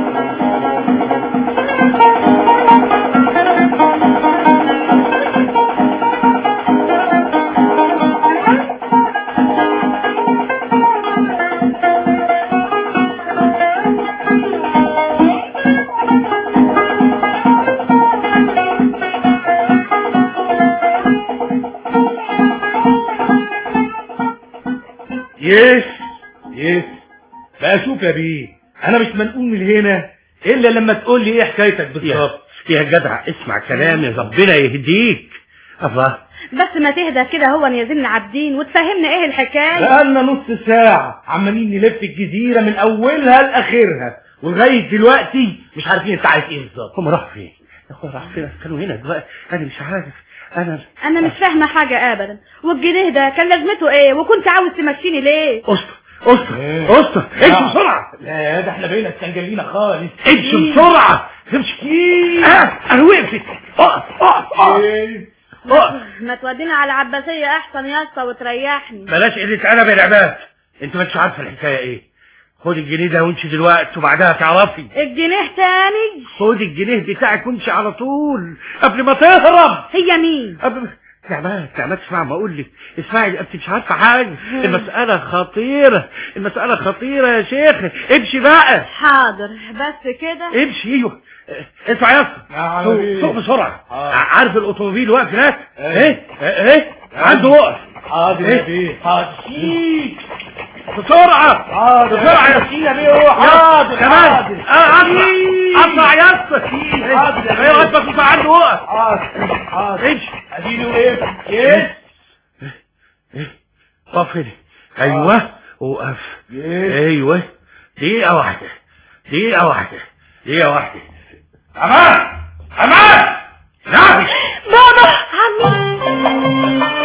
يس يس بقى شوف يا بيه انا مش منقول من هنا الا لما تقول لي ايه حكايتك بالظبط يا جدع اسمع كلامي ربنا يهديك الله بس ما تهدى كده هو يا زين عابدين وتفهمنا ايه الحكايه بقالنا نص ساعة عمالين نلف الجزيرة من أولها لآخرها ولغاية دلوقتي مش عارفين أنت عايز إيه بالظبط هم راحوا فين يا اخويا راحوا فين كانوا هنا دلوقتي انا مش عارف انا انا مش فاهمه حاجه ابدا والجنيه ده كان لازمته ايه وكنت عاوز تمشيني ليه اسطى اسطى اسطى امشي بسرعه لا ده احنا بقينا استنجلينا خالص امشي بسرعه امشي اه انا وقفت اقف اقف اقف اقف ما تودينا على عباسيه احسن يا اسطى وتريحني بلاش قله ادب يا نعمات انت مش عارفه الحكايه ايه خد الجنيه ده وامشي دلوقتي وبعدها تعرفي الجنيه تاني خد الجنيه بتاعك وامشي على طول قبل ما تهرب هي مين قبل نعمات نعمات اسمع ما اقول لك اسمعي انت مش عارفه حاجه المساله خطيره المساله خطيره يا شيخ امشي بقى حاضر بس كده امشي ايوه اسمع يا اسطى سوق- سوق بسرعه ع- عارف الاوتوموبيل واقف هناك ايه ايه عنده وقف حاضر يا إيه؟ بيه حاضر بسرعه حاضر بسرعه يا سيدي يا بيه هو يا حاضر كمان حاضر آه، اطلع اطلع يا اسطى حاضر يا ايوه بيه. اسطى يبقى عنده وقف حاضر حاضر امشي اديني وقف يس وقف هنا ايوه وقف ايوه دقيقه واحده دقيقه واحده دقيقه واحده امان امان نعم بابا عمي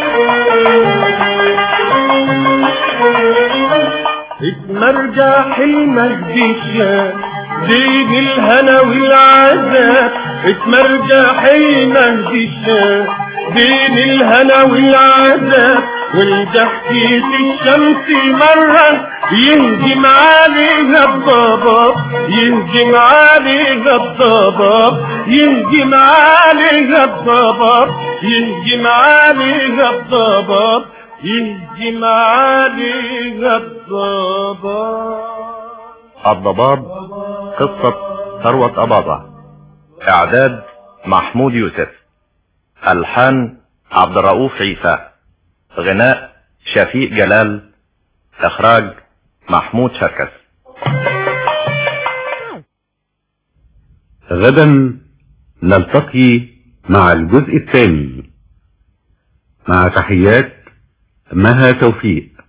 اتمرجح المهدي الشام بين الهنا والعذاب اتمرجح المهدي الشام بين الهنا والعذاب والضحكة الشمس مرة يهجم عليها الضباب يهجم عليها الضباب يهجم عليها الضباب يهجم عليها الضباب يهجم عليها الضباب الضباب قصة ثروة أباضة إعداد محمود يوسف ألحان عبد الرؤوف عيسى غناء شفيق جلال إخراج محمود شركس غدا نلتقي مع الجزء الثاني مع تحيات مها توفيق